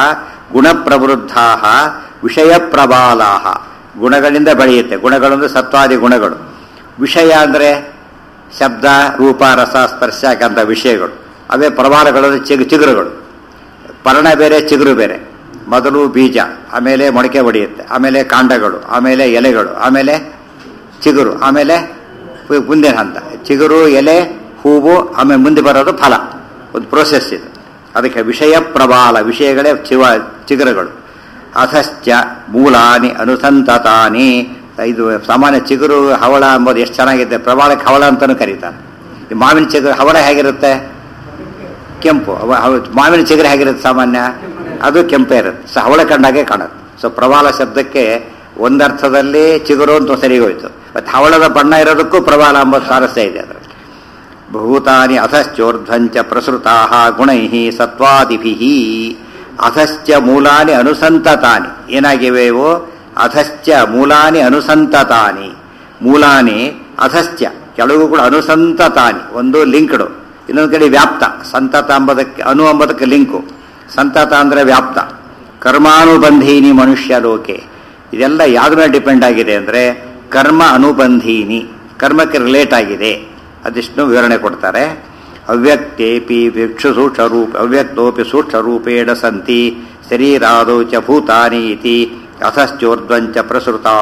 ಗುಣಪ್ರವೃದ್ಧಾ ವಿಷಯ ಪ್ರಬಾಲಾ ಗುಣಗಳಿಂದ ಬೆಳೆಯುತ್ತೆ ಗುಣಗಳಂದ್ರೆ ಸತ್ವಾದಿ ಗುಣಗಳು ವಿಷಯ ಅಂದರೆ ಶಬ್ದ ರೂಪ ರಸ ಸ್ಪರ್ಶ ಅಂತ ವಿಷಯಗಳು ಅವೇ ಪ್ರಬಾಲಗಳು ಚಿಗು ಚಿಗುರುಗಳು ಪರ್ಣ ಬೇರೆ ಚಿಗುರು ಬೇರೆ ಮೊದಲು ಬೀಜ ಆಮೇಲೆ ಮೊಳಕೆ ಹೊಡೆಯುತ್ತೆ ಆಮೇಲೆ ಕಾಂಡಗಳು ಆಮೇಲೆ ಎಲೆಗಳು ಆಮೇಲೆ ಚಿಗುರು ಆಮೇಲೆ ಪು- ಮುಂದಿನ ಹಂತ ಚಿಗುರು ಎಲೆ ಹೂವು ಆಮೇಲೆ ಮುಂದೆ ಬರೋದು ಫಲ ಒಂದು ಪ್ರೋಸೆಸ್ ಇದು ಅದಕ್ಕೆ ವಿಷಯ ಪ್ರಬಾಲ ವಿಷಯಗಳೇ ಚಿವ ಚಿಗುರುಗಳು ಅಧಶ್ಚ ಮೂಲಾನಿ ಅನುಸಂತತಾನಿ ಇದು ಸಾಮಾನ್ಯ ಚಿಗುರು ಹವಳ ಎಂಬುದು ಎಷ್ಟು ಚೆನ್ನಾಗಿದೆ ಪ್ರಬಾಳಕ್ಕೆ ಹವಳ ಅಂತಲೂ ಕರೀತಾರೆ ಈ ಮಾವಿನ ಚಿಗುರು ಹವಳ ಹೇಗಿರುತ್ತೆ ಕೆಂಪು ಅವ- ಅವ- ಮಾವಿನ ಚಿಗುರು ಹೇಗಿರುತ್ತೆ ಸಾಮಾನ್ಯ ಅದು ಕೆಂಪೇ ಇರುತ್ತೆ ಸೊ ಹವಳ ಕಂಡಾಗೆ ಕಾಣುತ್ತೆ ಸೊ ಪ್ರಬಾಲ ಶಬ್ದಕ್ಕೆ ಒಂದರ್ಥದಲ್ಲಿ ಚಿಗುರು ಅಂತ ಸರಿ ಹೋಯ್ತು ಮತ್ತು ಹವಳದ ಬಣ್ಣ ಇರೋದಕ್ಕೂ ಪ್ರಬಾಲ ಎಂಬ ಸ್ವಾರಸ್ಯ ಇದೆ ಅದರಲ್ಲಿ ಭೂತಾನಿ ಅಧಶ್ಚೋರ್ಧ್ವಂಚ ಪ್ರಸೃತಾ ಗುಣೈ ಸತ್ವಾದಿಭಿ ಅಧಶ್ಚ ಮೂಲಾನಿ ಅನುಸಂತತಾನಿ ಏನಾಗಿವೆ ಇವು ಅಧಶ್ಚ ಮೂಲಾನಿ ಅನುಸಂತತಾನಿ ಮೂಲಾನಿ ಅಧಶ್ಚ ಕೆಳಗೂ ಕೂಡ ಅನುಸಂತತಾನಿ ಒಂದು ಲಿಂಕ್ಡು ಇನ್ನೊಂದು ಕಡೆ ವ್ಯಾಪ್ತ ಸಂತತ ಎಂಬುದಕ್ಕೆ ಅನು ಎಂಬುದಕ್ಕೆ ಲಿಂಕು ಸಂತತ ಅಂದರೆ ವ್ಯಾಪ್ತ ಕರ್ಮಾನುಬಂಧೀನಿ ಮನುಷ್ಯ ಲೋಕೆ ಇದೆಲ್ಲ ಯಾವ್ದ್ರ ಮೇಲೆ ಡಿಪೆಂಡ್ ಆಗಿದೆ ಅಂದರೆ ಕರ್ಮ ಅನುಬಂಧೀನಿ ಕರ್ಮಕ್ಕೆ ರಿಲೇಟ್ ಆಗಿದೆ ಅದಿಷ್ಟು ವಿವರಣೆ ಕೊಡ್ತಾರೆ ಅವ್ಯಕ್ತೇಪಿ ಭಿಕ್ಷು ಸೂಕ್ಷ್ಮರೂಪ ಅವ್ಯಕ್ತೋಪಿ ಸೂಕ್ಷ್ಮರೂಪೇಣ ಸಂತಿ ಶರೀರಾದೌ ಚ ಭೂತಾನಿ ಇತಿ ಅಥಶ್ಚೋರ್ಧ್ವಂಚ ಪ್ರಸೃತಾ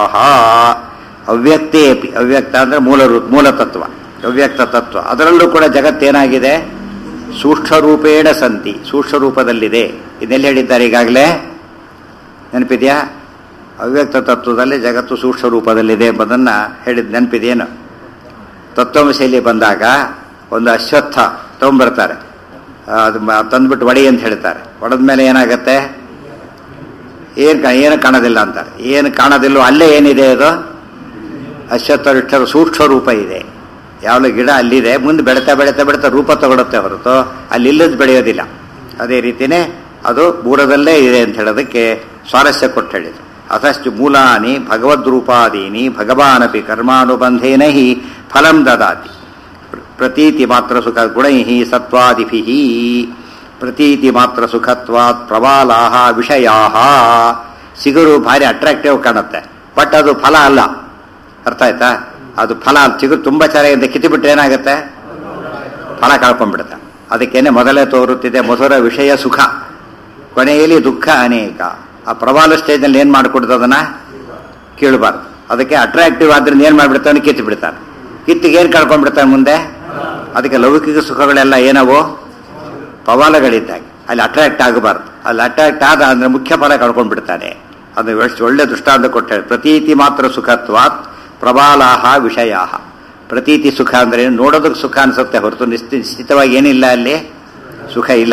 ಅವ್ಯಕ್ತೇಪಿ ಅವ್ಯಕ್ತ ಅಂದರೆ ಮೂಲ ರೂ- ಮೂಲ ತತ್ವ ಅವ್ಯಕ್ತ ತತ್ವ ಅದರಲ್ಲೂ ಕೂಡ ಜಗತ್ತೇನಾಗಿದೆ ಸೂಕ್ಷ್ಮ ರೂಪೇಣ ಸಂತಿ ಸೂಕ್ಷ್ಮ ರೂಪದಲ್ಲಿದೆ ಇದೆಲ್ಲ ಹೇಳಿದ್ದಾರೆ ಈಗಾಗಲೇ ನೆನಪಿದೆಯಾ ಅವ್ಯಕ್ತ ತತ್ವದಲ್ಲಿ ಜಗತ್ತು ಸೂಕ್ಷ್ಮ ರೂಪದಲ್ಲಿದೆ ಎಂಬುದನ್ನು ಹೇಳಿದ ನೆನಪಿದೆಯೇನು ತತ್ವಮಶೈಲಿ ಬಂದಾಗ ಒಂದು ಅಶ್ವತ್ಥ ತೊಗೊಂಬರ್ತಾರೆ ಆ, ಅದು ಮ- ತಂದ್ಬಿಟ್ಟು ಒಡಿ ಅಂತ ಹೇಳ್ತಾರೆ ಒಡೆದ ಮೇಲೆ ಏನಾಗತ್ತೆ ಏನು ಏನು ಕಾಣೋದಿಲ್ಲ ಅಂತಾರೆ ಏನು ಕಾಣೋದಿಲ್ಲೋ ಅಲ್ಲೇ ಏನಿದೆ ಅದು ಅಶ್ವತ್ಥ ವೃಕ್ಷದ ಸೂಕ್ಷ್ಮ ರೂಪ ಇದೆ ಯಾವ ಗಿಡ ಅಲ್ಲಿದೆ ಮುಂದೆ ಬೆಳೀತಾ ಬೆಳೀತಾ ಬೆಳೀತಾ ರೂಪ ತಗೊಳುತ್ತೆ ಹೊರತು ಅಲ್ಲಿ ಇಲ್ಲದ ಬೆಳೆಯೋದಿಲ್ಲ ಅದೇ ರೀತಿಯೇ ಅದು ಮೂರದಲ್ಲೇ ಇದೆ ಅಂತ ಹೇಳೋದಕ್ಕೆ ಸ್ವಾರಸ್ಯ ಕೊಟ್ಟು ಹೇಳಿದ್ರು ಅಥಶ್ಚ ಮೂಲಾನಿ ಭಗವದ್ರೂಪಾದೀನಿ ಭಗವಾನಪಿ ಕರ್ಮಾನುಬಂಧೇನ ಹಿ ಫಲಂ ದದಾತಿ ಪ್ರತೀತಿ ಮಾತ್ರ ಸುಖ ಗುಣೈ ಸತ್ವಾದಿಭಿ ಪ್ರತೀತಿ ಮಾತ್ರ ಸುಖತ್ವಾತ್ ಪ್ರಬಾಲಾ ವಿಷಯಾ ಸಿಗುರು ಭಾರಿ ಅಟ್ರಾಕ್ಟಿವ್ ಕಾಣುತ್ತೆ ಬಟ್ ಅದು ಫಲ ಅಲ್ಲ ಅರ್ಥ ಆಯ್ತಾ ಅದು ಫಲ ಚಿಗುರು ತುಂಬ ಚೆನ್ನಾಗಿದೆ ಕಿತ್ತಿಬಿಟ್ರೆ ಏನಾಗುತ್ತೆ ಫಲ ಕಳ್ಕೊಂಡ್ಬಿಡುತ್ತೆ ಅದಕ್ಕೇನೆ ಮೊದಲೇ ತೋರುತ್ತಿದೆ ಮಧುರ ವಿಷಯ ಸುಖ ಕೊನೆಯಲ್ಲಿ ದುಃಖ ಅನೇಕ ಆ ಪ್ರಬಾಲ ಸ್ಟೇಜ್ನಲ್ಲಿ ಏನು ಮಾಡಿಕೊಡ್ದು ಅದನ್ನ ಕೀಳಬಾರ್ದು ಅದಕ್ಕೆ ಅಟ್ರಾಕ್ಟಿವ್ ಆದ್ರಿಂದ ಏನು ಮಾಡಿಬಿಡ್ತಾನೆ ಕಿತ್ತು ಬಿಡ್ತಾನೆ ಕಿತ್ತಿಗೆ ಏನು ಕಳ್ಕೊಂಡ್ಬಿಡ್ತಾನೆ ಮುಂದೆ ಅದಕ್ಕೆ ಲೌಕಿಕ ಸುಖಗಳೆಲ್ಲ ಏನವು ಪವಾಲಗಳಿದ್ದಾಗ ಅಲ್ಲಿ ಅಟ್ರಾಕ್ಟ್ ಆಗಬಾರ್ದು ಅಲ್ಲಿ ಅಟ್ರಾಕ್ಟ್ ಆದ ಅಂದ್ರೆ ಮುಖ್ಯ ಫಲ ಕಳ್ಕೊಂಡ್ಬಿಡ್ತಾನೆ ಅದು ಎಷ್ಟು ಒಳ್ಳೆ ದೃಷ್ಟಾಂತ ಕೊಟ್ಟೆ ಪ್ರತೀತಿ ಮಾತ್ರ ಸುಖತ್ವಾತ್ ಪ್ರಬಾಲಾಹ ವಿಷಯಾ ಪ್ರತೀತಿ ಸುಖ ಅಂದ್ರೆ ಏನು? ನೋಡೋದಕ್ಕೆ ಸುಖ ಅನ್ಸುತ್ತೆ ಹೊರತು ನಿಶ್ಚಿ ನಿಶ್ಚಿತವಾಗಿ ಏನಿಲ್ಲ ಅಲ್ಲಿ ಸುಖ ಇಲ್ಲ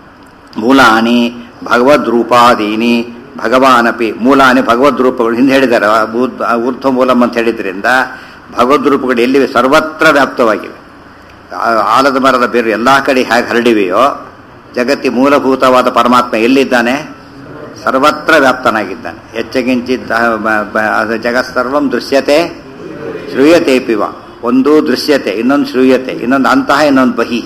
ಮೂಲಾನಿ ಭಗವದ್ ರೂಪಾದೀನಿ ಭಗವಾನಪಿ ಮೂಲಾನಿ ಭಗವದ್ ರೂಪಗಳು ಹಿಂದೆ ಹೇಳಿದ್ದಾರೆ ಆ ಊರ್ಧ್ವ ಆ ಊರ್ಧ್ವ ಮೂಲಂ ಅಂತ ಹೇಳಿದ್ರಿಂದ ಭಗವದ್ ರೂಪಗಳು ಎಲ್ಲಿವೆ ಸರ್ವತ್ರ ವ್ಯಾಪ್ತವಾಗಿವೆ ಆ- ಆಲದ ಮರದ ಬೇರು ಎಲ್ಲ ಕಡೆ ಹೇಗೆ ಹರಡಿವೆಯೋ ಜಗತ್ತಿ ಮೂಲಭೂತವಾದ ಪರಮಾತ್ಮ ಎಲ್ಲಿದ್ದಾನೆ ಸರ್ವತ್ರ ವ್ಯಾಪ್ತನಾಗಿದ್ದಾನೆ ಹೆಚ್ಚಗಿಂಚಿದ್ದ ಜಗತ್ ಸರ್ವಂ ದೃಶ್ಯತೆ ಶ್ರೂಯತೆ ಪಿವ ಒಂದು ದೃಶ್ಯತೆ ಇನ್ನೊಂದು ಶ್ರೂಯತೆ ಇನ್ನೊಂದು ಅಂತಹ ಇನ್ನೊಂದು ಬಹಿ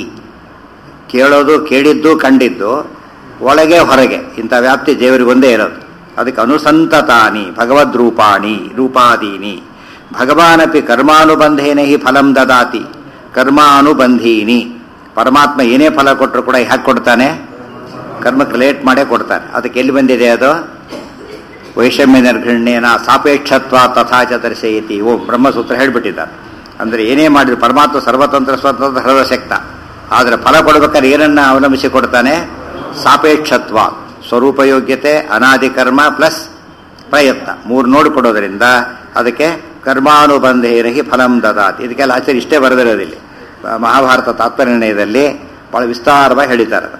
ಕೇಳೋದು ಕೇಳಿದ್ದು ಕಂಡಿದ್ದು ಒಳಗೆ ಹೊರಗೆ ಇಂಥ ವ್ಯಾಪ್ತಿ ದೇವರಿಗೆ ಒಂದೇ ಇರೋದು ಅದಕ್ಕೆ ಅನುಸಂತತಾನಿ ಭಗವದ್ ರೂಪಾಣಿ ರೂಪಾದೀನಿ ಭಗವಾನಪಿ ಕರ್ಮಾನುಬಂಧೇನ ಹಿ ಫಲಂ ದದಾತಿ ಕರ್ಮಾನುಬಂಧೀನಿ ಪರಮಾತ್ಮ ಏನೇ ಫಲ ಕೊಟ್ಟರು ಕೂಡ ಹ್ಯಾಕ್ ಕೊಡ್ತಾನೆ ಕರ್ಮಕ್ಕೆ ಲೇಟ್ ಮಾಡೇ ಕೊಡ್ತಾನೆ ಅದಕ್ಕೆ ಎಲ್ಲಿ ಬಂದಿದೆ ಅದು ವೈಷಮ್ಯ ನಿರ್ಘಣ್ಯನ ಸಾಪೇಕ್ಷತ್ವ ತಥಾಚ ದರ್ಶಯತಿ ಓಂ ಬ್ರಹ್ಮಸೂತ್ರ ಹೇಳ್ಬಿಟ್ಟಿದ್ದಾರೆ ಅಂದ್ರೆ ಏನೇ ಮಾಡಿದ್ರು ಪರಮಾತ್ಮ ಸರ್ವತಂತ್ರ ಸ್ವತಂತ್ರ ಸರ್ವಶಕ್ತ ಆದರೆ ಫಲ ಕೊಡ್ಬೇಕಾದ್ರೆ ಏನನ್ನ ಅವಲಂಬಿಸಿ ಕೊಡ್ತಾನೆ ಸಾಪೇಕ್ಷತ್ವ ಸ್ವರೂಪ ಯೋಗ್ಯತೆ ಅನಾದಿ ಕರ್ಮ ಪ್ಲಸ್ ಪ್ರಯತ್ನ ಮೂರು ನೋಡಿ ಕೊಡೋದ್ರಿಂದ ಅದಕ್ಕೆ ಕರ್ಮಾನುಬಂಧೇರಹಿ ಫಲಂ ದದಾತಿ ಇದಕ್ಕೆಲ್ಲ ಆಚಾರ್ಯ ಇಷ್ಟೇ ಬರೆದಿರೋದಿಲ್ಲ ಮಹಾಭಾರತ ತಾತ್ಪರ್ಯನಿರ್ಣಯದಲ್ಲಿ ಬಹಳ ವಿಸ್ತಾರವಾಗಿ ಹೇಳಿದ್ದಾರೆ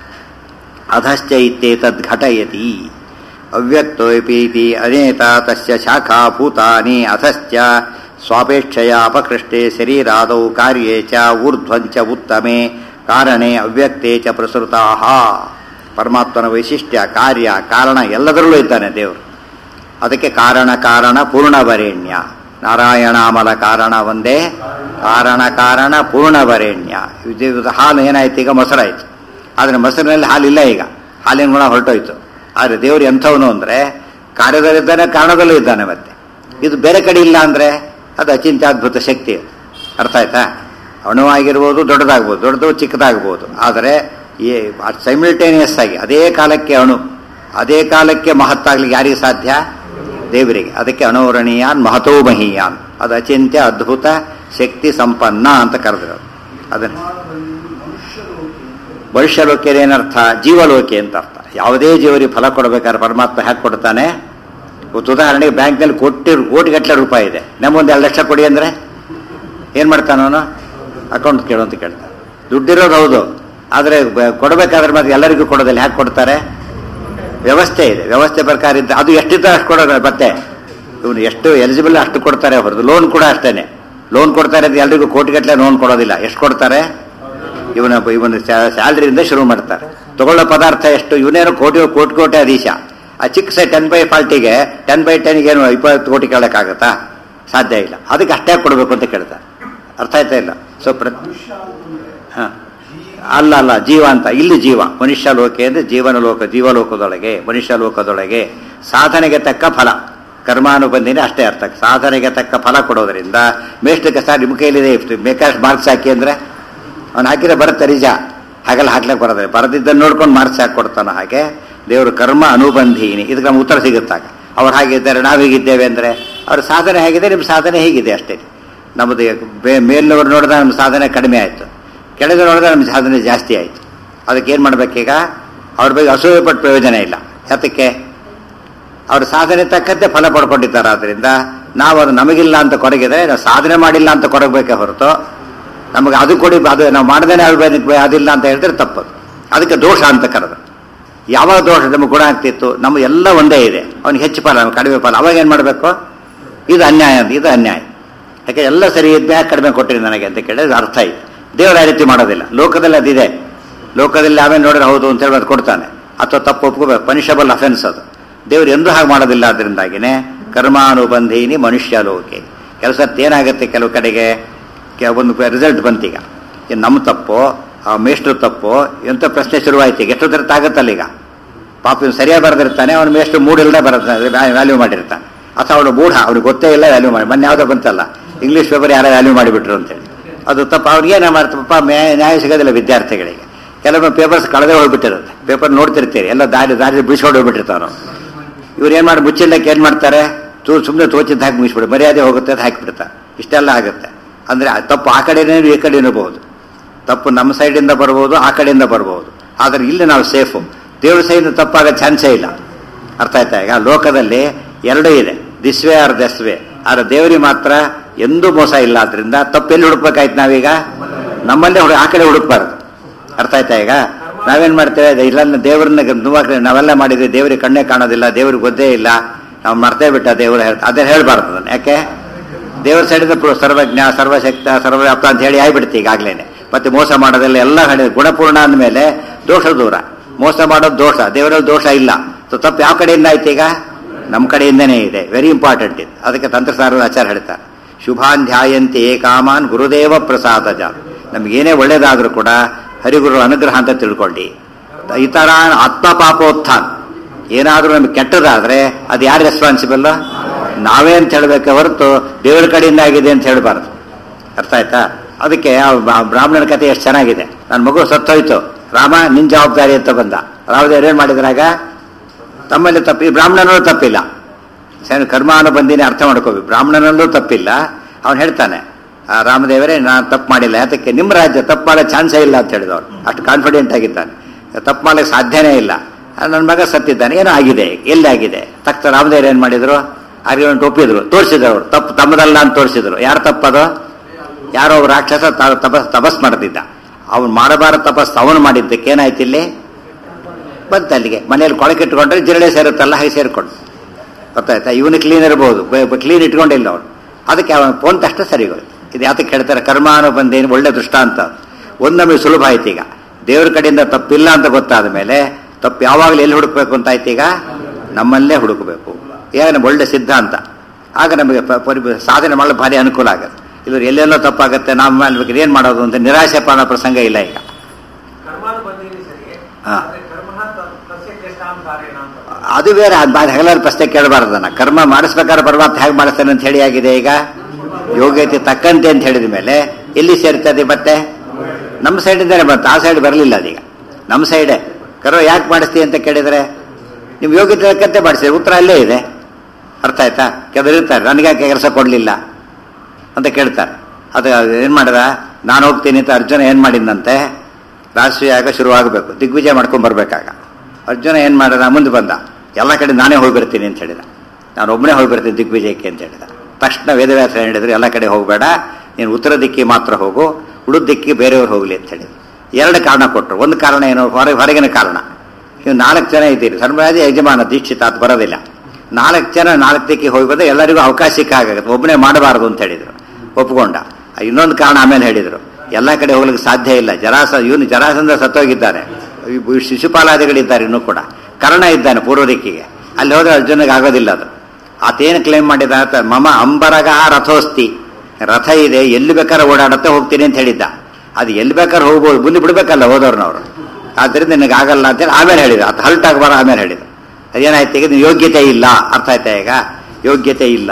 ಅಧಶ್ಚ ಇತ್ಯೇತದ್ ಘಟಯತಿ ಅವ್ಯಕ್ತೋಪೀತಿ ಅನೇತ ತಸ್ಯ ಶಾಖಾ ಭೂತಾನಿ ಅಧಶ್ಚ ಸ್ವಾಪೇಕ್ಷೆಯ ಅಪಕೃಷ್ಟೆ ಶರೀರಾದೌ ಕಾರ್ಯೇ ಚ ಊರ್ಧ್ವಂಚ ಉತ್ತಮೆ ಕಾರಣೆ ಅವ್ಯಕ್ತೆ ಚ ಪ್ರಸೃತಾ ಪರಮಾತ್ಮನ ವೈಶಿಷ್ಟ್ಯ ಕಾರ್ಯ ಕಾರಣ ಎಲ್ಲದರಲ್ಲೂ ಇದ್ದಾನೆ ದೇವರು ಅದಕ್ಕೆ ಕಾರಣ ಕಾರಣ ಪೂರ್ಣವರೇಣ್ಯ ನಾರಾಯಣಾಮಲ ಕಾರಣ ಒಂದೇ ಕಾರಣ ಕಾರಣ ಪೂರ್ಣವರೇಣ್ಯ ಇದು ಹಾಲು ಏನಾಯ್ತು ಈಗ ಮೊಸರಾಯ್ತು ಆದರೆ ಮೊಸರಿನಲ್ಲಿ ಹಾಲಿಲ್ಲ ಈಗ ಹಾಲಿನ ಗುಣ ಹೊರಟೋಯ್ತು ಆದರೆ ದೇವರು ಎಂಥವನು ಅಂದರೆ ಕಾರ್ಯದಲ್ಲಿದ್ದಾನೆ ಕಾರಣದಲ್ಲೂ ಇದ್ದಾನೆ ಮತ್ತೆ ಇದು ಬೇರೆ ಕಡೆ ಇಲ್ಲ ಅಂದರೆ ಅದು ಅಚಿಂತ್ಯಾದ್ಭುತ ಶಕ್ತಿ ಅದು. ಅರ್ಥ ಆಯ್ತಾ ಅಣುವಾಗಿರ್ಬೋದು ದೊಡ್ಡದಾಗ್ಬೋದು ದೊಡ್ಡದು ಚಿಕ್ಕದಾಗ್ಬೋದು ಆದರೆ ಈ ಸೈಮಿಲ್ಟೇನಿಯಸ್ ಆಗಿ ಅದೇ ಕಾಲಕ್ಕೆ ಅಣು ಅದೇ ಕಾಲಕ್ಕೆ ಮಹತ್ತಾಗ್ಲಿಕ್ಕೆ ಯಾರಿಗೆ ಸಾಧ್ಯ ದೇವರಿಗೆ ಅದಕ್ಕೆ ಅಣೋರಣೀಯಾನ್ ಮಹತೋ ಮಹೀಯಾನ್ ಅದು ಅಚಿಂತ್ಯ ಅದ್ಭುತ ಶಕ್ತಿ ಸಂಪನ್ನ ಅಂತ ಕರೆದಿರೋದು ಅದನ್ನು ಭವಿಷ್ಯಲೋಕೆ ಏನರ್ಥ ಜೀವಲೋಕೆ ಅಂತ ಅರ್ಥ ಯಾವುದೇ ಜೀವರಿಗೆ ಫಲ ಕೊಡಬೇಕಾದ್ರೆ ಪರಮಾತ್ಮ ಹ್ಯಾಕ್ ಕೊಡ್ತಾನೆ ಇವತ್ತು ಉದಾಹರಣೆಗೆ ಬ್ಯಾಂಕ್ನಲ್ಲಿ ಕೋಟಿ ಕೋಟಿಗಟ್ಟಲೆ ರೂಪಾಯಿ ಇದೆ ನಮ್ಮೊಂದು ಎರಡು ಲಕ್ಷ ಕೊಡಿ ಅಂದರೆ ಏನು ಮಾಡ್ತಾನ ಅವನು ಅಕೌಂಟ್ ಕೇಳು ಅಂತ ಕೇಳ್ತಾನೆ ದುಡ್ಡಿರೋದು ಹೌದು ಆದರೆ ಬ- ಕೊಡಬೇಕಾದ್ರೆ ಮತ್ತೆ ಎಲ್ಲರಿಗೂ ಕೊಡೋದಿಲ್ಲ ಹ್ಯಾಕೆ ಕೊಡ್ತಾರೆ ವ್ಯವಸ್ಥೆ ಇದೆ ವ್ಯವಸ್ಥೆ ಪ್ರಕಾರ ಇದ್ದ ಅದು ಎಷ್ಟಿದ್ದ ಅಷ್ಟು ಕೊಡೋದು ಮತ್ತೆ ಇವನು ಎಷ್ಟು ಎಲಿಜಿಬಲ್ ಅಷ್ಟು ಕೊಡ್ತಾರೆ ಹೊರತು ಲೋನ್ ಕೂಡ ಅಷ್ಟೇನೆ ಲೋನ್ ಕೊಡ್ತಾರೆ ಅಂತ ಎಲ್ರಿಗೂ ಕೋಟಿಗಟ್ಟಲೆ ಲೋನ್ ಕೊಡೋದಿಲ್ಲ ಎಷ್ಟು ಕೊಡ್ತಾರೆ ಇವನ ಇವನ ಸ್ಯಾಲ್ರಿಯಿಂದ ಶುರು ಮಾಡ್ತಾರೆ ತಗೊಳ್ಳೋ ಪದಾರ್ಥ ಎಷ್ಟು ಇವನೇನು ಕೋಟಿ ಕೋಟಿ ಕೋಟಿ ಅದೀಶ ಆ ಚಿಕ್ಕ ಸೈ ಟೆನ್ ಬೈ ಫಾಲ್ಟಿಗೆ ಟೆನ್ ಬೈ ಟೆನ್ಗೆ ಏನು ಇಪ್ಪತ್ತು ಕೋಟಿ ಕೇಳೋಕ್ಕಾಗತ್ತಾ ಸಾಧ್ಯ ಇಲ್ಲ ಅದಕ್ಕೆ ಅಷ್ಟೇ ಕೊಡಬೇಕು ಅಂತ ಕೇಳ್ತಾರೆ ಅರ್ಥ ಆಯ್ತಾ ಇಲ್ಲ ಸೊ ಪ್ರ ಹಾಂ ಅಲ್ಲ ಅಲ್ಲ ಜೀವ ಅಂತ ಇಲ್ಲಿ ಜೀವ ಮನುಷ್ಯ ಲೋಕೆ ಅಂದರೆ ಜೀವನ ಲೋಕ ಜೀವಲೋಕದೊಳಗೆ ಮನುಷ್ಯ ಲೋಕದೊಳಗೆ ಸಾಧನೆಗೆ ತಕ್ಕ ಫಲ ಕರ್ಮಾನುಬಂಧಿನೇ ಅಷ್ಟೇ ಅರ್ಥ ಸಾಧನೆಗೆ ತಕ್ಕ ಫಲ ಕೊಡೋದ್ರಿಂದ ಮೇಷ್ಟಿಗೆ ಸರ್ ನಿಮ್ಮ ಕೈಲಿದೆ ಬೇಕಾಷ್ಟು ಮಾರ್ಕ್ಸ್ ಹಾಕಿ ಅಂದರೆ ಅವ್ನು ಹಾಕಿದ್ರೆ ಬರುತ್ತೆ ನಿಜ ಹಾಗೆಲ್ಲ ಹಾಕ್ಲಿಕ್ಕೆ ಬರೋದಿಲ್ಲ ಬರದಿದ್ದನ್ನು ನೋಡ್ಕೊಂಡು ಮಾರ್ಕ್ಸ್ ಹಾಕಿ ಕೊಡ್ತಾನೆ ಹಾಗೆ ದೇವರು ಕರ್ಮ ಅನುಬಂಧೀನಿ ಇದಕ್ಕೆ ನಮ್ಗೆ ಉತ್ತರ ಸಿಗುತ್ತಾಗ ಅವ್ರು ಹಾಗಿದ್ದಾರೆ ನಾವು ಹೀಗಿದ್ದೇವೆ ಅಂದರೆ ಅವ್ರ ಸಾಧನೆ ಹೇಗಿದೆ ನಿಮ್ಮ ಸಾಧನೆ ಹೇಗಿದೆ ಅಷ್ಟೇ ನಮ್ಮದು ಬೇ- ಮೇಲಿನವ್ರು ನೋಡಿದ್ರೆ ನಮ್ಮ ಸಾಧನೆ ಕಡಿಮೆ ಆಯಿತು ಕೆಳಗೆ ನೋಡಿದ್ರೆ ನಮ್ಮ ಸಾಧನೆ ಜಾಸ್ತಿ ಆಯಿತು ಅದಕ್ಕೆ ಏನು ಮಾಡ್ಬೇಕೀಗ ಅವ್ರ ಬಗ್ಗೆ ಅಸೂಯೆ ಪಟ್ಟು ಪ್ರಯೋಜನ ಇಲ್ಲ ಯಾತಕ್ಕೆ ಅವ್ರ ಸಾಧನೆ ತಕ್ಕಂತೆ ಫಲ ಪಡ್ಕೊಂಡಿದ್ದಾರೆ ಆದ್ದರಿಂದ ನಾವು ಅದು ನಮಗಿಲ್ಲ ಅಂತ ಕೊರಗಿದ್ರೆ ನಾವು ಸಾಧನೆ ಮಾಡಿಲ್ಲ ಅಂತ ಕೊರಗಬೇಕೇ ಹೊರತು ನಮಗೆ ಅದು ಕೊಡಿ ಅದು ನಾವು ಮಾಡ್ದೇನೆ ಅದು ಬೇರೆ- ಅದಿಲ್ಲ ಅಂತ ಹೇಳಿದ್ರೆ ತಪ್ಪದು ಅದಕ್ಕೆ ದೋಷ ಅಂತ ಕರೆದು ಯಾವಾಗ ದೋಷ ನಮಗೆ ಗುಣ ಆಗ್ತಿತ್ತು ನಮ್ಮ ಎಲ್ಲ ಒಂದೇ ಇದೆ ಅವ್ನಿಗೆ ಹೆಚ್ಚು ಫಲ ನಮ್ಗೆ ಕಡಿಮೆ ಫಲ ಅವಾಗ ಏನು ಮಾಡಬೇಕು ಇದು ಅನ್ಯಾಯ ಅಂತ ಇದು ಅನ್ಯಾಯ ಯಾಕೆ ಎಲ್ಲ ಸರಿ ಇದ್ದ ಯಾಕೆ ಕಡಿಮೆ ಕೊಟ್ಟಿರಿ ನನಗೆ ಅಂತ ಕೇಳಿದ್ರೆ ಅರ್ಥ ಇದೆ ದೇವರು ಆ ರೀತಿ ಮಾಡೋದಿಲ್ಲ ಲೋಕದಲ್ಲಿ ಅದಿದೆ ಲೋಕದಲ್ಲಿ ಆಮೇಲೆ ನೋಡಿದ್ರೆ ಹೌದು ಅಂತ ಹೇಳಿ ಅದು ಕೊಡ್ತಾನೆ ಅಥವಾ ತಪ್ಪು ಒಪ್ಕೋಬೇಕು ಪನಿಷಬಲ್ ಅಫೆನ್ಸ್ ಅದು ದೇವರು ಎಂದೂ ಹಾಗೆ ಮಾಡೋದಿಲ್ಲ ಅದರಿಂದಾಗಿನೇ ಕರ್ಮಾನುಬಂಧೀನಿ ಮನುಷ್ಯ ಲೋಕೆ ಕೆಲಸ ಏನಾಗುತ್ತೆ ಕೆಲವು ಕಡೆಗೆ ಕೆ- ಒಂದು ರಿಸಲ್ಟ್ ಬಂತೀಗ ಇದು ನಮ್ಮ ತಪ್ಪು ಆ ಮೇಷ್ಟ್ರು ತಪ್ಪು ಎಂತ ಪ್ರಶ್ನೆ ಶುರುವಾಯ್ತು ಈಗ ಎಷ್ಟೊತ್ತರ ತಾಗತ್ತಲ್ಲ ಈಗ ಪಾಪ ಇವ್ನು ಸರಿಯಾಗಿ ಬರೆದಿರ್ತಾನೆ ಅವನು ಮೇಷ್ಟ್ರು ಮೂಡಿಲ್ಲದೆ ಬರುತ್ತೆ ವ್ಯಾಲ್ಯೂ ಮಾಡಿರ್ತಾನೆ ಅಥವಾ ಅವನು ಮೂಢ ಅವ್ನಿಗೆ ಗೊತ್ತೇ ಇಲ್ಲ ವ್ಯಾಲ್ಯೂ ಮಾಡಿ ಮೊನ್ನೆ ಯಾವುದೋ ಬಂತಲ್ಲ ಇಂಗ್ಲೀಷ್ ಪೇಪರ್ ಯಾರೋ ವ್ಯಾಲ್ಯೂ ಮಾಡಿಬಿಟ್ರು ಅಂತೇಳಿ ಅದು ತಪ್ಪು ಅವ್ರಿಗೆ ಏನು ಮಾಡ್ತಾರೆ ಪಾಪ ನ್ಯಾಯ ನ್ಯಾಯ ಸಿಗೋದಿಲ್ಲ ವಿದ್ಯಾರ್ಥಿಗಳಿಗೆ ಕೆಲವೊಮ್ಮೆ ಪೇಪರ್ಸ್ ಕಳೆದೇ ಹೋಗ್ಬಿಟ್ಟಿರುತ್ತೆ ಪೇಪರ್ ನೋಡ್ತಿರ್ತೀರಿ ಎಲ್ಲ ದಾರಿ ದಾರಿ ಬಿಡಿಸ್ಕೊಂಡು ಹೋಗ್ಬಿಟ್ಟಿರ್ತಾನೆ ಇವ್ರು ಏನು ಮಾಡಿ ಮುಚ್ಚಿಲ್ಲಕ್ಕೆ ಏನು ಮಾಡ್ತಾರೆ ತೂ ಸುಮ್ಮನೆ ತೋಚಿದ್ದು ಹಾಕಿ ಮುಗಿಸ್ಬಿಡು ಮರ್ಯಾದೆ ಹೋಗುತ್ತೆ ಅಂತ ಹಾಕಿಬಿಡ್ತಾರೆ ಇಷ್ಟೆಲ್ಲ ಆಗುತ್ತೆ ಅಂದರೆ ಆ ತಪ್ಪು ಆ ಕಡೆನೇ ಈ ಕಡೆ ಇರಬಹುದು ತಪ್ಪು ನಮ್ಮ ಸೈಡಿಂದ ಬರ್ಬೋದು ಆ ಕಡೆಯಿಂದ ಬರ್ಬೋದು ಆದರೆ ಇಲ್ಲಿ ನಾವು ಸೇಫು ದೇವ್ರ ಸೈಡಿಂದ ತಪ್ಪಾಗೋ ಚಾನ್ಸೇ ಇಲ್ಲ ಅರ್ಥ ಆಯ್ತಾ ಈಗ ಲೋಕದಲ್ಲಿ ಎರಡೂ ಇದೆ this way or thus way ಆದರೆ ದೇವರಿಗೆ ಮಾತ್ರ ಎಂದೂ ಮೋಸ ಇಲ್ಲ ಆದ್ರಿಂದ ತಪ್ಪು ಎಲ್ಲಿ ಹುಡುಕ್ಬೇಕಾಯ್ತು ನಾವೀಗ ನಮ್ಮಲ್ಲೇ ಹುಡು ಆ ಕಡೆ ಹುಡುಕ್ಬಾರ್ದು ಅರ್ಥ ಆಯ್ತಾ ಈಗ ನಾವೇನ್ ಮಾಡ್ತೇವೆ ಅದು ಇಲ್ಲ ದೇವ್ರನ್ನ ನುವಾಗ್ರೆ ನಾವೆಲ್ಲ ಮಾಡಿದ್ವಿ ದೇವರಿಗೆ ಕಣ್ಣೇ ಕಾಣೋದಿಲ್ಲ ದೇವ್ರಿಗೆ ಗೊತ್ತೇ ಇಲ್ಲ ನಾವು ಮರ್ತೇ ಬಿಟ್ಟ ದೇವರು ಹೇಳ್ತಾ ಅದೇ ಹೇಳ್ಬಾರ್ದು ಅದನ್ನ ಯಾಕೆ ದೇವರ ಸೈಡಿಂದ ಪ್ರ- ಸರ್ವಜ್ಞ ಸರ್ವಶಕ್ತ ಸರ್ವವ್ಯಾಪ್ತ ಅಂತ ಹೇಳಿ ಆಗ್ಬಿಡ್ತಿ ಈಗಾಗ್ಲೇನೆ ಮತ್ತೆ ಮೋಸ ಮಾಡೋದೆಲ್ಲ ಎಲ್ಲ ಹೇಳಿದ ಗುಣಪೂರ್ಣ ಅಂದಮೇಲೆ ದೋಷ ದೂರ ಮೋಸ ಮಾಡೋದು ದೋಷ ದೇವರಲ್ಲಿ ದೋಷ ಇಲ್ಲ ಸೊ ತಪ್ಪು ಯಾವ ಕಡೆಯಿಂದ ಆಯ್ತು ಈಗ ನಮ್ಮ ಕಡೆಯಿಂದನೇ ಇದೆ ವೆರಿ ಇಂಪಾರ್ಟೆಂಟ್ ಇದು ಅದಕ್ಕೆ ತಂತ್ರಸಾರದ ಆಚಾರ ಹೇಳ್ತಾರೆ ಶುಭಾಂಧ್ಯಾಯಂತಿ ಕಾಮಾನ್ ಗುರುದೇವ ಪ್ರಸಾದಜ ನಮಗೇನೇ ಒಳ್ಳೇದಾದ್ರೂ ಕೂಡ ಹರಿಗುರು ಅನುಗ್ರಹ ಅಂತ ತಿಳ್ಕೊಳ್ಳಿ ಇತರ ಆತ್ಮ ಪಾಪೋತ್ಥಾನ್ ಏನಾದರೂ ನಮಗೆ ಕೆಟ್ಟದಾದ್ರೆ ಅದು ಯಾರು ರೆಸ್ಪಾನ್ಸಿಬಲ್ ನಾವೇ ಅಂತ ಹೇಳಬೇಕೆ ಹೊರತು ದೇವರ ಕಡೆಯಿಂದ ಆಗಿದೆ ಅಂತ ಹೇಳಬಾರ್ದು ಅರ್ಥ ಆಯ್ತಾ ಅದಕ್ಕೆ ಆ ಬ್ರಾ- ಬ್ರಾಹ್ಮಣನ ಕಥೆ ಎಷ್ಟು ಚೆನ್ನಾಗಿದೆ ನನ್ನ ಮಗು ಸತ್ತೋಯ್ತು ರಾಮ ನಿನ್ ಜವಾಬ್ದಾರಿ ಅಂತ ಬಂದ ರಾಮದೇವ್ರು ಏನ್ ಮಾಡಿದ್ರಾಗ ತಮ್ಮಲ್ಲಿ ತಪ್ಪಿ ಬ್ರಾಹ್ಮಣನಲ್ಲೂ ತಪ್ಪಿಲ್ಲ ಸರಿ ಕರ್ಮಾನುಬಂಧಿನೇ ಅರ್ಥ ಮಾಡ್ಕೋಬೇಕು ಬ್ರಾಹ್ಮಣನಲ್ಲೂ ತಪ್ಪಿಲ್ಲ ಅವನು ಹೇಳ್ತಾನೆ ಆ ರಾಮದೇವರೇ ನಾನು ತಪ್ಪು ಮಾಡಿಲ್ಲ ಯಾತಕ್ಕೆ ನಿಮ್ಮ ರಾಜ್ಯ ತಪ್ಪು ಮಾಡೋ ಚಾನ್ಸೇ ಇಲ್ಲ ಅಂತ ಹೇಳಿದವ್ರು ಅಷ್ಟು ಕಾನ್ಫಿಡೆಂಟ್ ಆಗಿದ್ದಾನೆ ತಪ್ಪು ಮಾಡಲಿಕ್ಕೆ ಸಾಧ್ಯನೇ ಇಲ್ಲ ನನ್ನ ಮಗ ಸತ್ತಿದ್ದಾನೆ ಏನೋ ಆಗಿದೆ ಎಲ್ಲಿ ಆಗಿದೆ ತಕ್ಷಣ ರಾಮದೇವರು ಏನು ಮಾಡಿದ್ರು ಆರ್ಗ್ಯುಮೆಂಟ್ ಒಪ್ಪಿದ್ರು ತೋರಿಸಿದ್ರು ಅವರು ತಪ್ಪು ತಮ್ಮದಲ್ಲ ಅಂತ ತೋರಿಸಿದ್ರು ಯಾರು ತಪ್ಪದು ಯಾರೋ ಒಬ್ಬ ರಾಕ್ಷಸ ತ- ತಪಸ್ ತಪಸ್ ಮಾಡ್ತಿದ್ದ ಅವನು ಮಾಡಬಾರ ತಪಸ್ ಅವನು ಮಾಡಿದ್ದಕ್ಕೆ ಏನಾಯ್ತು ಇಲ್ಲಿ ಬಂತ ಅಲ್ಲಿಗೆ ಮನೆಯಲ್ಲಿ ಕೊಳಕಿಟ್ಕೊಂಡ್ರೆ ಜಿರಳೆ ಸೇರುತ್ತಲ್ಲ ಹಾಗೆ ಸೇರ್ಕೊಂಡು ಗೊತ್ತಾಯ್ತಾ ಇವನು ಕ್ಲೀನ್ ಇರಬಹುದು ಕ್ಲೀನ್ ಇಟ್ಕೊಂಡಿಲ್ಲ ಅವನು ಅದಕ್ಕೆ ಅವನ ಫೋನ್ ತಕ್ಷಣ ಸರಿ ಹೋಯ್ತು ಇದು ಯಾತಕ್ಕೆ ಹೇಳ್ತಾರೆ ಕರ್ಮಾನುಬಂಧೇನು ಒಳ್ಳೆ ದೃಷ್ಟಾಂತ ಒಂದು ನಮಗೆ ಸುಲಭ ಆಯ್ತು ಈಗ ದೇವ್ರ ಕಡೆಯಿಂದ ತಪ್ಪಿಲ್ಲ ಅಂತ ಗೊತ್ತಾದ ಮೇಲೆ ತಪ್ಪು ಯಾವಾಗಲೂ ಎಲ್ಲಿ ಹುಡುಕ್ಬೇಕು ಅಂತ ಆಯ್ತು ಈಗ ನಮ್ಮಲ್ಲೇ ಹುಡುಕಬೇಕು ಏನು ಒಳ್ಳೆ ಸಿದ್ಧಾಂತ ಆಗ ನಮಗೆ ಪ- ಪರಿ- ಸಾಧನೆ ಮಾಡಲು ಭಾರಿ ಅನುಕೂಲ ಆಗುತ್ತೆ ಇಲ್ಲರು ಎಲ್ಲೆಲ್ಲೋ ತಪ್ಪಾಗುತ್ತೆ ನಾವು ಮಾಡ್ಬೇಕು ಏನು ಮಾಡೋದು ಅಂತ ನಿರಾಶೆ ಪಾಡೋ ಪ್ರಸಂಗ ಇಲ್ಲ ಈಗ ಕರ್ಮಾನುಬಂಧೀನಿ ಸರಿ ಹಾ. ಆದ್ರೆ ಕರ್ಮ ತ- ತಸ್ಯ ಚೇಷ್ಟಾಂ ಕಾರೇಣ ಅಂತ ಅದು ಬೇರೆ ಅದು ಹಗಲಾರು ಪ್ರಶ್ನೆ ಕೇಳಬಾರ್ದನ್ನ ಕರ್ಮ ಮಾಡಿಸ್ಬೇಕಾದ್ರೆ ಪರಮಾತ್ಮ ಹೇಗೆ ಮಾಡಿಸ್ತಾನೆ ಅಂತ ಹೇಳಿ ಆಗಿದೆ ಈಗ ಯೋಗ್ಯತೆ ತಕ್ಕಂತೆ ಅಂತ ಹೇಳಿದ ಮೇಲೆ ಎಲ್ಲಿ ಸೇರ್ತದೆ ಮತ್ತೆ ನಮ್ಮ ಸೈಡಿಂದಾನೆ ಬಂತು ಆ ಸೈಡ್ ಬರಲಿಲ್ಲ ಅದೀಗ ನಮ್ಮ ಸೈಡೇ ಕರ್ಮ ಯಾಕೆ ಮಾಡಿಸ್ತೀವಿ ಅಂತ ಕೇಳಿದರೆ ನೀವು ಯೋಗ್ಯತೆ ತಕ್ಕಂತೆ ಮಾಡಿಸಿ ಉತ್ತರ ಅಲ್ಲೇ ಇದೆ ಅರ್ಥ ಆಯ್ತಾ ಕೆಲವರು ಇರ್ತಾರೆ ನನಗೆ ಯಾಕೆ ಕೆಲಸ ಕೊಡಲಿಲ್ಲ ಅಂತ ಕೇಳ್ತಾರೆ ಅದು ಏನು ಮಾಡಿದ ನಾನು ಹೋಗ್ತೀನಿ ಅಂತ ಅರ್ಜುನ ಏನು ಮಾಡಿದಂತೆ ರಾಷ್ಟ್ರೀಯ ಆಗ ಶುರುವಾಗಬೇಕು ದಿಗ್ವಿಜಯ ಮಾಡ್ಕೊಂಡು ಬರ್ಬೇಕಾಗ ಅರ್ಜುನ ಏನು ಮಾಡಿದ ಮುಂದೆ ಬಂದ ಎಲ್ಲ ಕಡೆ ನಾನೇ ಹೋಗಿ ಬರ್ತೀನಿ ಅಂತ ಹೇಳಿದ ನಾನು ಒಬ್ಬನೇ ಹೋಗಿ ಬರ್ತೀನಿ ದಿಗ್ವಿಜಯಕ್ಕೆ ಅಂತ ಹೇಳಿದ ತಕ್ಷಣ ವೇದವ್ಯಾಸ ಏನು ಹೇಳಿದ್ರು ಎಲ್ಲ ಕಡೆ ಹೋಗಬೇಡ ನೀನು ಉತ್ತರ ದಿಕ್ಕಿಗೆ ಮಾತ್ರ ಹೋಗು ಉಳಿದ ದಿಕ್ಕಿಗೆ ಬೇರೆಯವ್ರು ಹೋಗಲಿ ಅಂತ ಹೇಳಿದ್ರು ಎರಡು ಕಾರಣ ಕೊಟ್ಟರು ಒಂದು ಕಾರಣ ಏನು ಹೊರ ಹೊರಗಿನ ಕಾರಣ ನೀವು ನಾಲ್ಕು ಜನ ಇದ್ದೀರಿ ಧರ್ಮರಾಜ ಯಜಮಾನ ದೀಕ್ಷಿತ ಅದು ಬರೋದಿಲ್ಲ ನಾಲ್ಕು ಜನ ನಾಲ್ಕು ದಿಕ್ಕಿಗೆ ಹೋಗಿ ಬಂದರೆ ಎಲ್ಲರಿಗೂ ಅವಕಾಶ ಸಿಕ್ಕಾಗುತ್ತೆ ಒಬ್ಬನೇ ಮಾಡಬಾರದು ಅಂತ ಹೇಳಿದರು ಒಪ್ಕೊಂಡ ಇನ್ನೊಂದು ಕಾರಣ ಆಮೇಲೆ ಹೇಳಿದರು ಎಲ್ಲ ಕಡೆ ಹೋಗ್ಲಿಕ್ಕೆ ಸಾಧ್ಯ ಇಲ್ಲ ಜರಾಸ ಇವನು ಜರಾಸಂದ ಸತ್ತೋಗಿದ್ದಾನೆ ಈ ಶಿಶುಪಾಲಾದಿಗಳಿದ್ದಾರೆ ಇನ್ನೂ ಕೂಡ ಕರ್ಣ ಇದ್ದಾನೆ ಪೂರ್ವ ದಿಕ್ಕಿಗೆ ಅಲ್ಲಿ ಹೋದ್ರೆ ಅರ್ಜುನಿಗೆ ಆಗೋದಿಲ್ಲ ಅದು ಆತೇನು ಕ್ಲೇಮ್ ಮಾಡಿದ ಆತ ಮಮ ಅಂಬರಗ ರಥೋಸ್ತಿ ರಥ ಇದೆ ಎಲ್ಲಿ ಬೇಕಾದ್ರೆ ಓಡಾಡುತ್ತೆ ಹೋಗ್ತೀನಿ ಅಂತ ಹೇಳಿದ್ದ ಅದು ಎಲ್ಲಿ ಬೇಕಾದ್ರೆ ಹೋಗ್ಬೋದು ಮುಂದೆ ಬಿಡ್ಬೇಕಲ್ಲ ಹೋದವ್ರನ್ನವರು ಆದ್ದರಿಂದ ನಿನಗೆ ಆಗಲ್ಲ ಅಂತೇಳಿ ಆಮೇಲೆ ಹೇಳಿದ ಅದು ಹಲ್ಟ್ ಆಗಬಾರ ಆಮೇಲೆ ಹೇಳಿದ ಅದೇನಾಯ್ತು ಈಗ ನೀವು ಯೋಗ್ಯತೆ ಇಲ್ಲ ಅರ್ಥ ಆಯ್ತಾ ಈಗ ಯೋಗ್ಯತೆ ಇಲ್ಲ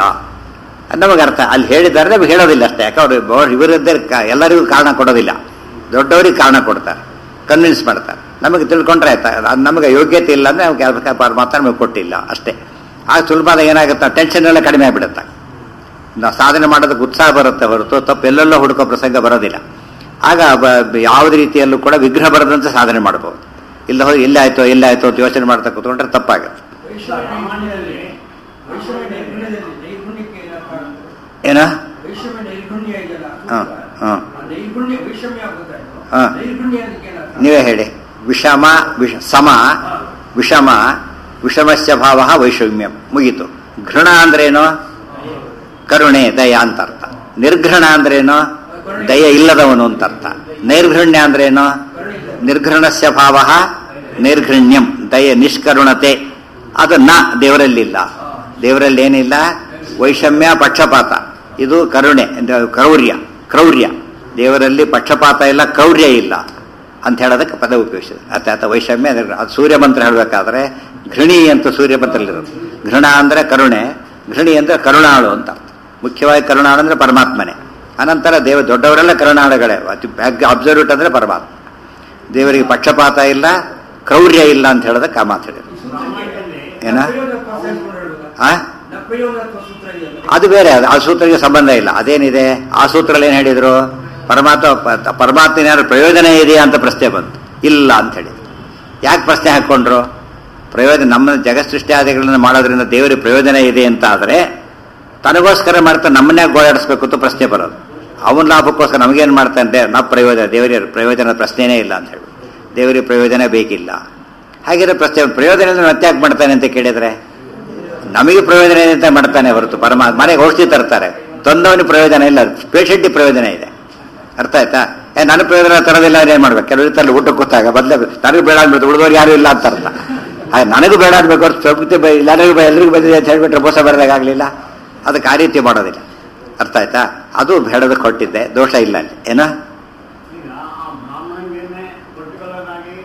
ನಮಗೆ ಅರ್ಥ ಅಲ್ಲಿ ಹೇಳಿದ್ದಾರೆ ನಮಗೆ ಹೇಳೋದಿಲ್ಲ ಅಷ್ಟೇ ಯಾಕೆ ಅವರು ಇವರದ್ದೇ ಎಲ್ಲರಿಗೂ ಕಾರಣ ಕೊಡೋದಿಲ್ಲ ದೊಡ್ಡವರಿಗೆ ಕಾರಣ ಕೊಡ್ತಾರೆ ಕನ್ವಿನ್ಸ್ ಮಾಡ್ತಾರೆ ನಮಗೆ ತಿಳ್ಕೊಂಡ್ರೆ ಆಯ್ತಾ ಅದು ನಮಗೆ ಯೋಗ್ಯತೆ ಇಲ್ಲ ಅಂದರೆ ನಾವು ಮಾತ್ರ ನಮಗೆ ಕೊಟ್ಟಿಲ್ಲ ಅಷ್ಟೇ ಆಗ ಸುಲಭದ ಏನಾಗುತ್ತೆ ಟೆನ್ಷನ್ ಎಲ್ಲ ಕಡಿಮೆ ಆಗಿಬಿಡುತ್ತೆ ನಾವು ಸಾಧನೆ ಮಾಡೋದಕ್ಕೆ ಉತ್ಸಾಹ ಬರುತ್ತೆ ಹೊರತು ತಪ್ಪು ಎಲ್ಲೆಲ್ಲೋ ಹುಡುಕೋ ಪ್ರಸಂಗ ಬರೋದಿಲ್ಲ ಆಗ ಯಾವುದೇ ರೀತಿಯಲ್ಲೂ ಕೂಡ ವಿಗ್ರಹ ಬರದಂತೆ ಸಾಧನೆ ಮಾಡ್ಬೋದು ಇಲ್ಲ ಹೋಗಿ ಎಲ್ಲಾಯ್ತೋ ಎಲ್ಲಾಯ್ತೋ ಅಂತ ಯೋಚನೆ ಮಾಡ್ತಾ ಕೂತ್ಕೊಂಡ್ರೆ ತಪ್ಪಾಗುತ್ತೆ ವೈಷಮ್ಯದಲ್ಲಿ ವೈಷಮ್ಯ ನೈರ್ಗುಣ್ಯದಲ್ಲಿ ನೈರ್ಗುಣ್ಯಕ್ಕೆ ಏನರ್ಥ ಏನ ವೈಷಮ್ಯ ನೈರ್ಗುಣ್ಯ ಇದೆಯಲ್ಲ ಹಾ, ಹಾ. ಆ ನೈರ್ಗುಣ್ಯ ವೈಷಮ್ಯ ಗೊತ್ತಾಯ್ತು ಹಾ. ನೈರ್ಗುಣ್ಯ ಅದಕ್ಕೆ ಏನರ್ಥ ನೀವೇ ಹೇಳಿ ವಿಷಮ ವಿಷ ಸಮ ವಿಷಮ ವಿಷಮಸ್ಯ ಭಾವ ವೈಷಮ್ಯಂ ಮುಗೀತು ಘೃಣ ಅಂದ್ರೇನು ಕರುಣೆ ದಯ ಅಂತ ಅರ್ಥ ನಿರ್ಘೃಣ ಅಂದ್ರೇನು ದಯ ಇಲ್ಲದವನು ಅಂತ ಅರ್ಥ ನೈರ್ಘೃಣ್ಯ ಅಂದ್ರೇನು ನಿರ್ಘೃಣಸ್ಯ ಭಾವ ನೈರ್ಘೃಣ್ಯಂ ದಯ ನಿಷ್ಕರುಣತೆ ಅದು ನ ದೇವರಲ್ಲಿಲ್ಲ ದೇವರಲ್ಲಿ ಏನಿಲ್ಲ ವೈಷಮ್ಯ ಪಕ್ಷಪಾತ ಇದು ಕರುಣೆ ಇದು ಕ್ರೌರ್ಯ ಕ್ರೌರ್ಯ ದೇವರಲ್ಲಿ ಪಕ್ಷಪಾತ ಇಲ್ಲ ಕ್ರೌರ್ಯ ಇಲ್ಲ ಅಂತ ಹೇಳೋದಕ್ಕೆ ಪದ ಉಪಯೋಗಿಸಿದೆ ಅರ್ಥ ಆತ ವೈಷಮ್ಯ ನಿರ್ಘೃಣ. ಅದು ಸೂರ್ಯ ಮಂತ್ರ ಹೇಳಬೇಕಾದ್ರೆ ಘೃಣಿ ಅಂತ ಸೂರ್ಯ ಮಂತ್ರಲ್ಲಿರೋದು ಘೃಣ ಅಂದ್ರೆ ಕರುಣೆ ಘೃಣಿ ಅಂದ್ರೆ ಕರುಣಾಳು ಅಂತ ಅರ್ಥ. ಮುಖ್ಯವಾಗಿ ಕರುಣಾಳು ಅಂದ್ರೆ ಪರಮಾತ್ಮನೇ ಅನಂತರ ದೇವ ದೊಡ್ಡವರೆಲ್ಲ ಕರುಣಾಳುಗಳೇ ಅತಿ ಅಬ್ಸರ್ವ್ಯೂಟ್ ಅಂದ್ರೆ ಪರಮಾತ್ಮ ದೇವರಿಗೆ ಪಕ್ಷಪಾತ ಇಲ್ಲ ಕ್ರೌರ್ಯ ಇಲ್ಲ ಅಂತ ಹೇಳೋದಕ್ಕೆ ಆ ಮಾತು ಹೇಳಿದ್ರು ಏನ? ನಪ್ರಯೋಗತ್ವ ಸೇರ್ಸ್ಕೊಂಡು ಹೇಳ್ಬೇಕಾ? ಆ ನಪ್ರಯೋಗತ್ವ ಸೂತ್ರ ಇದೆಯಲ್ಲ ಅದು ಬೇರೆ ಅದು ಆ ಸೂತ್ರಕ್ಕೆ ಸಂಬಂಧ ಇಲ್ಲ ಅದೇನಿದೆ ಆ ಸೂತ್ರದಲ್ಲಿ ಏನು ಹೇಳಿದ್ರು ಪರಮಾತ್ಮ ಪ- ಪರಮಾತ್ಮನ ಏನಾದ್ರು ಪ್ರಯೋಜನ ಇದೆಯಾ ಅಂತ ಪ್ರಶ್ನೆ ಬಂತು ಇಲ್ಲ ಅಂತ ಹೇಳಿ ಯಾಕೆ ಪ್ರಶ್ನೆ ಹಾಕ್ಕೊಂಡ್ರು ಪ್ರಯೋಜನ ನಮ್ಮ ಜಗತ್ ಸೃಷ್ಟಿಯಾದಿಗಳನ್ನು ಮಾಡೋದ್ರಿಂದ ದೇವರಿಗೆ ಪ್ರಯೋಜನ ಇದೆ ಅಂತ ಆದರೆ ತನಗೋಸ್ಕರ ಮಾಡ್ತಾ ನಮ್ಮನ್ನೇ ಗೋಳಾಡಿಸ್ಬೇಕು ಅಂತ ಪ್ರಶ್ನೆ ಬರೋದು ಅವನ ಲಾಭಕ್ಕೋಸ್ಕರ ನಮಗೇನು ಮಾಡ್ತಾನೆ ನಾವು ಪ್ರಯೋಜನ ದೇವರಿಗೆ ಪ್ರಯೋಜನ ಪ್ರಶ್ನೆನೇ ಇಲ್ಲ ಅಂತ ಹೇಳಿ ದೇವರಿಗೆ ಪ್ರಯೋಜನ ಬೇಕಿಲ್ಲ ಹಾಗಿದ್ರೆ ಪ್ರಶ್ನೆ ಪ್ರಯೋಜನ ಮತ್ತೆ ಯಾಕೆ ಮಾಡ್ತಾನೆ ಅಂತ ಕೇಳಿದ್ರೆ ನಮಗೆ ಪ್ರಯೋಜನ ಇದೆ ಅಂತ ಮಾಡ್ತಾನೆ ಹೊರತು ಪರಮಾತ್ಮ ಮನೆಗೆ ಔಷಧಿ ತರ್ತಾರೆ ತಂದವನಿಗೆ ಪ್ರಯೋಜನ ಇಲ್ಲ ಪೇಷಂಟಿಗೆ ಪ್ರಯೋಜನ ಇದೆ ಅರ್ಥ ಆಯ್ತಾ ಏ ನನ್ನ ಪ್ರಯೋಜನ ತರೋದಿಲ್ಲ ಏನ್ ಮಾಡ್ಬೇಕು ಕೆಲವರು ಇರ್ತಾರೆ ಊಟ ಕೂತಾಗ ಬದಲೇ ನನಗೆ ಬೇಡ ಅನ್ಬೇಕು ಉಳಿದವ್ರು ಯಾರು ಇಲ್ಲ ಅಂತ ಅರ್ಥ ಹಾಗೆ ನನಗೂ ಬೇಡ ಅನ್ಬೇಕು ಹೊರತು ಸ್ವಲ್ಪ ಬೈ- ಎಲ್ಲರಿಗೂ ಬೈ- ಎಲ್ರಿಗೂ ಬಂದಿದೆ ಅಂತ ಹೇಳ್ಬಿಟ್ರೆ ಮೋಸ ಬರದಾಗ ಆಗಲಿಲ್ಲ ಅದಕ್ಕೆ ಆ ರೀತಿ ಮಾಡೋದಿಲ್ಲ ಅರ್ಥ ಆಯ್ತಾ ಅದು ಹೇಳೋದಕ್ಕೆ ಕೊಟ್ಟಿದ್ದೆ ದೋಷ ಇಲ್ಲ ಅಲ್ಲಿ ಏನೋ ಈಗ ಆ ಬ್ರಾಹ್ಮಣನಿಗೆ ಪರ್ಟಿಕ್ಯುಲರ್ ಆಗಿ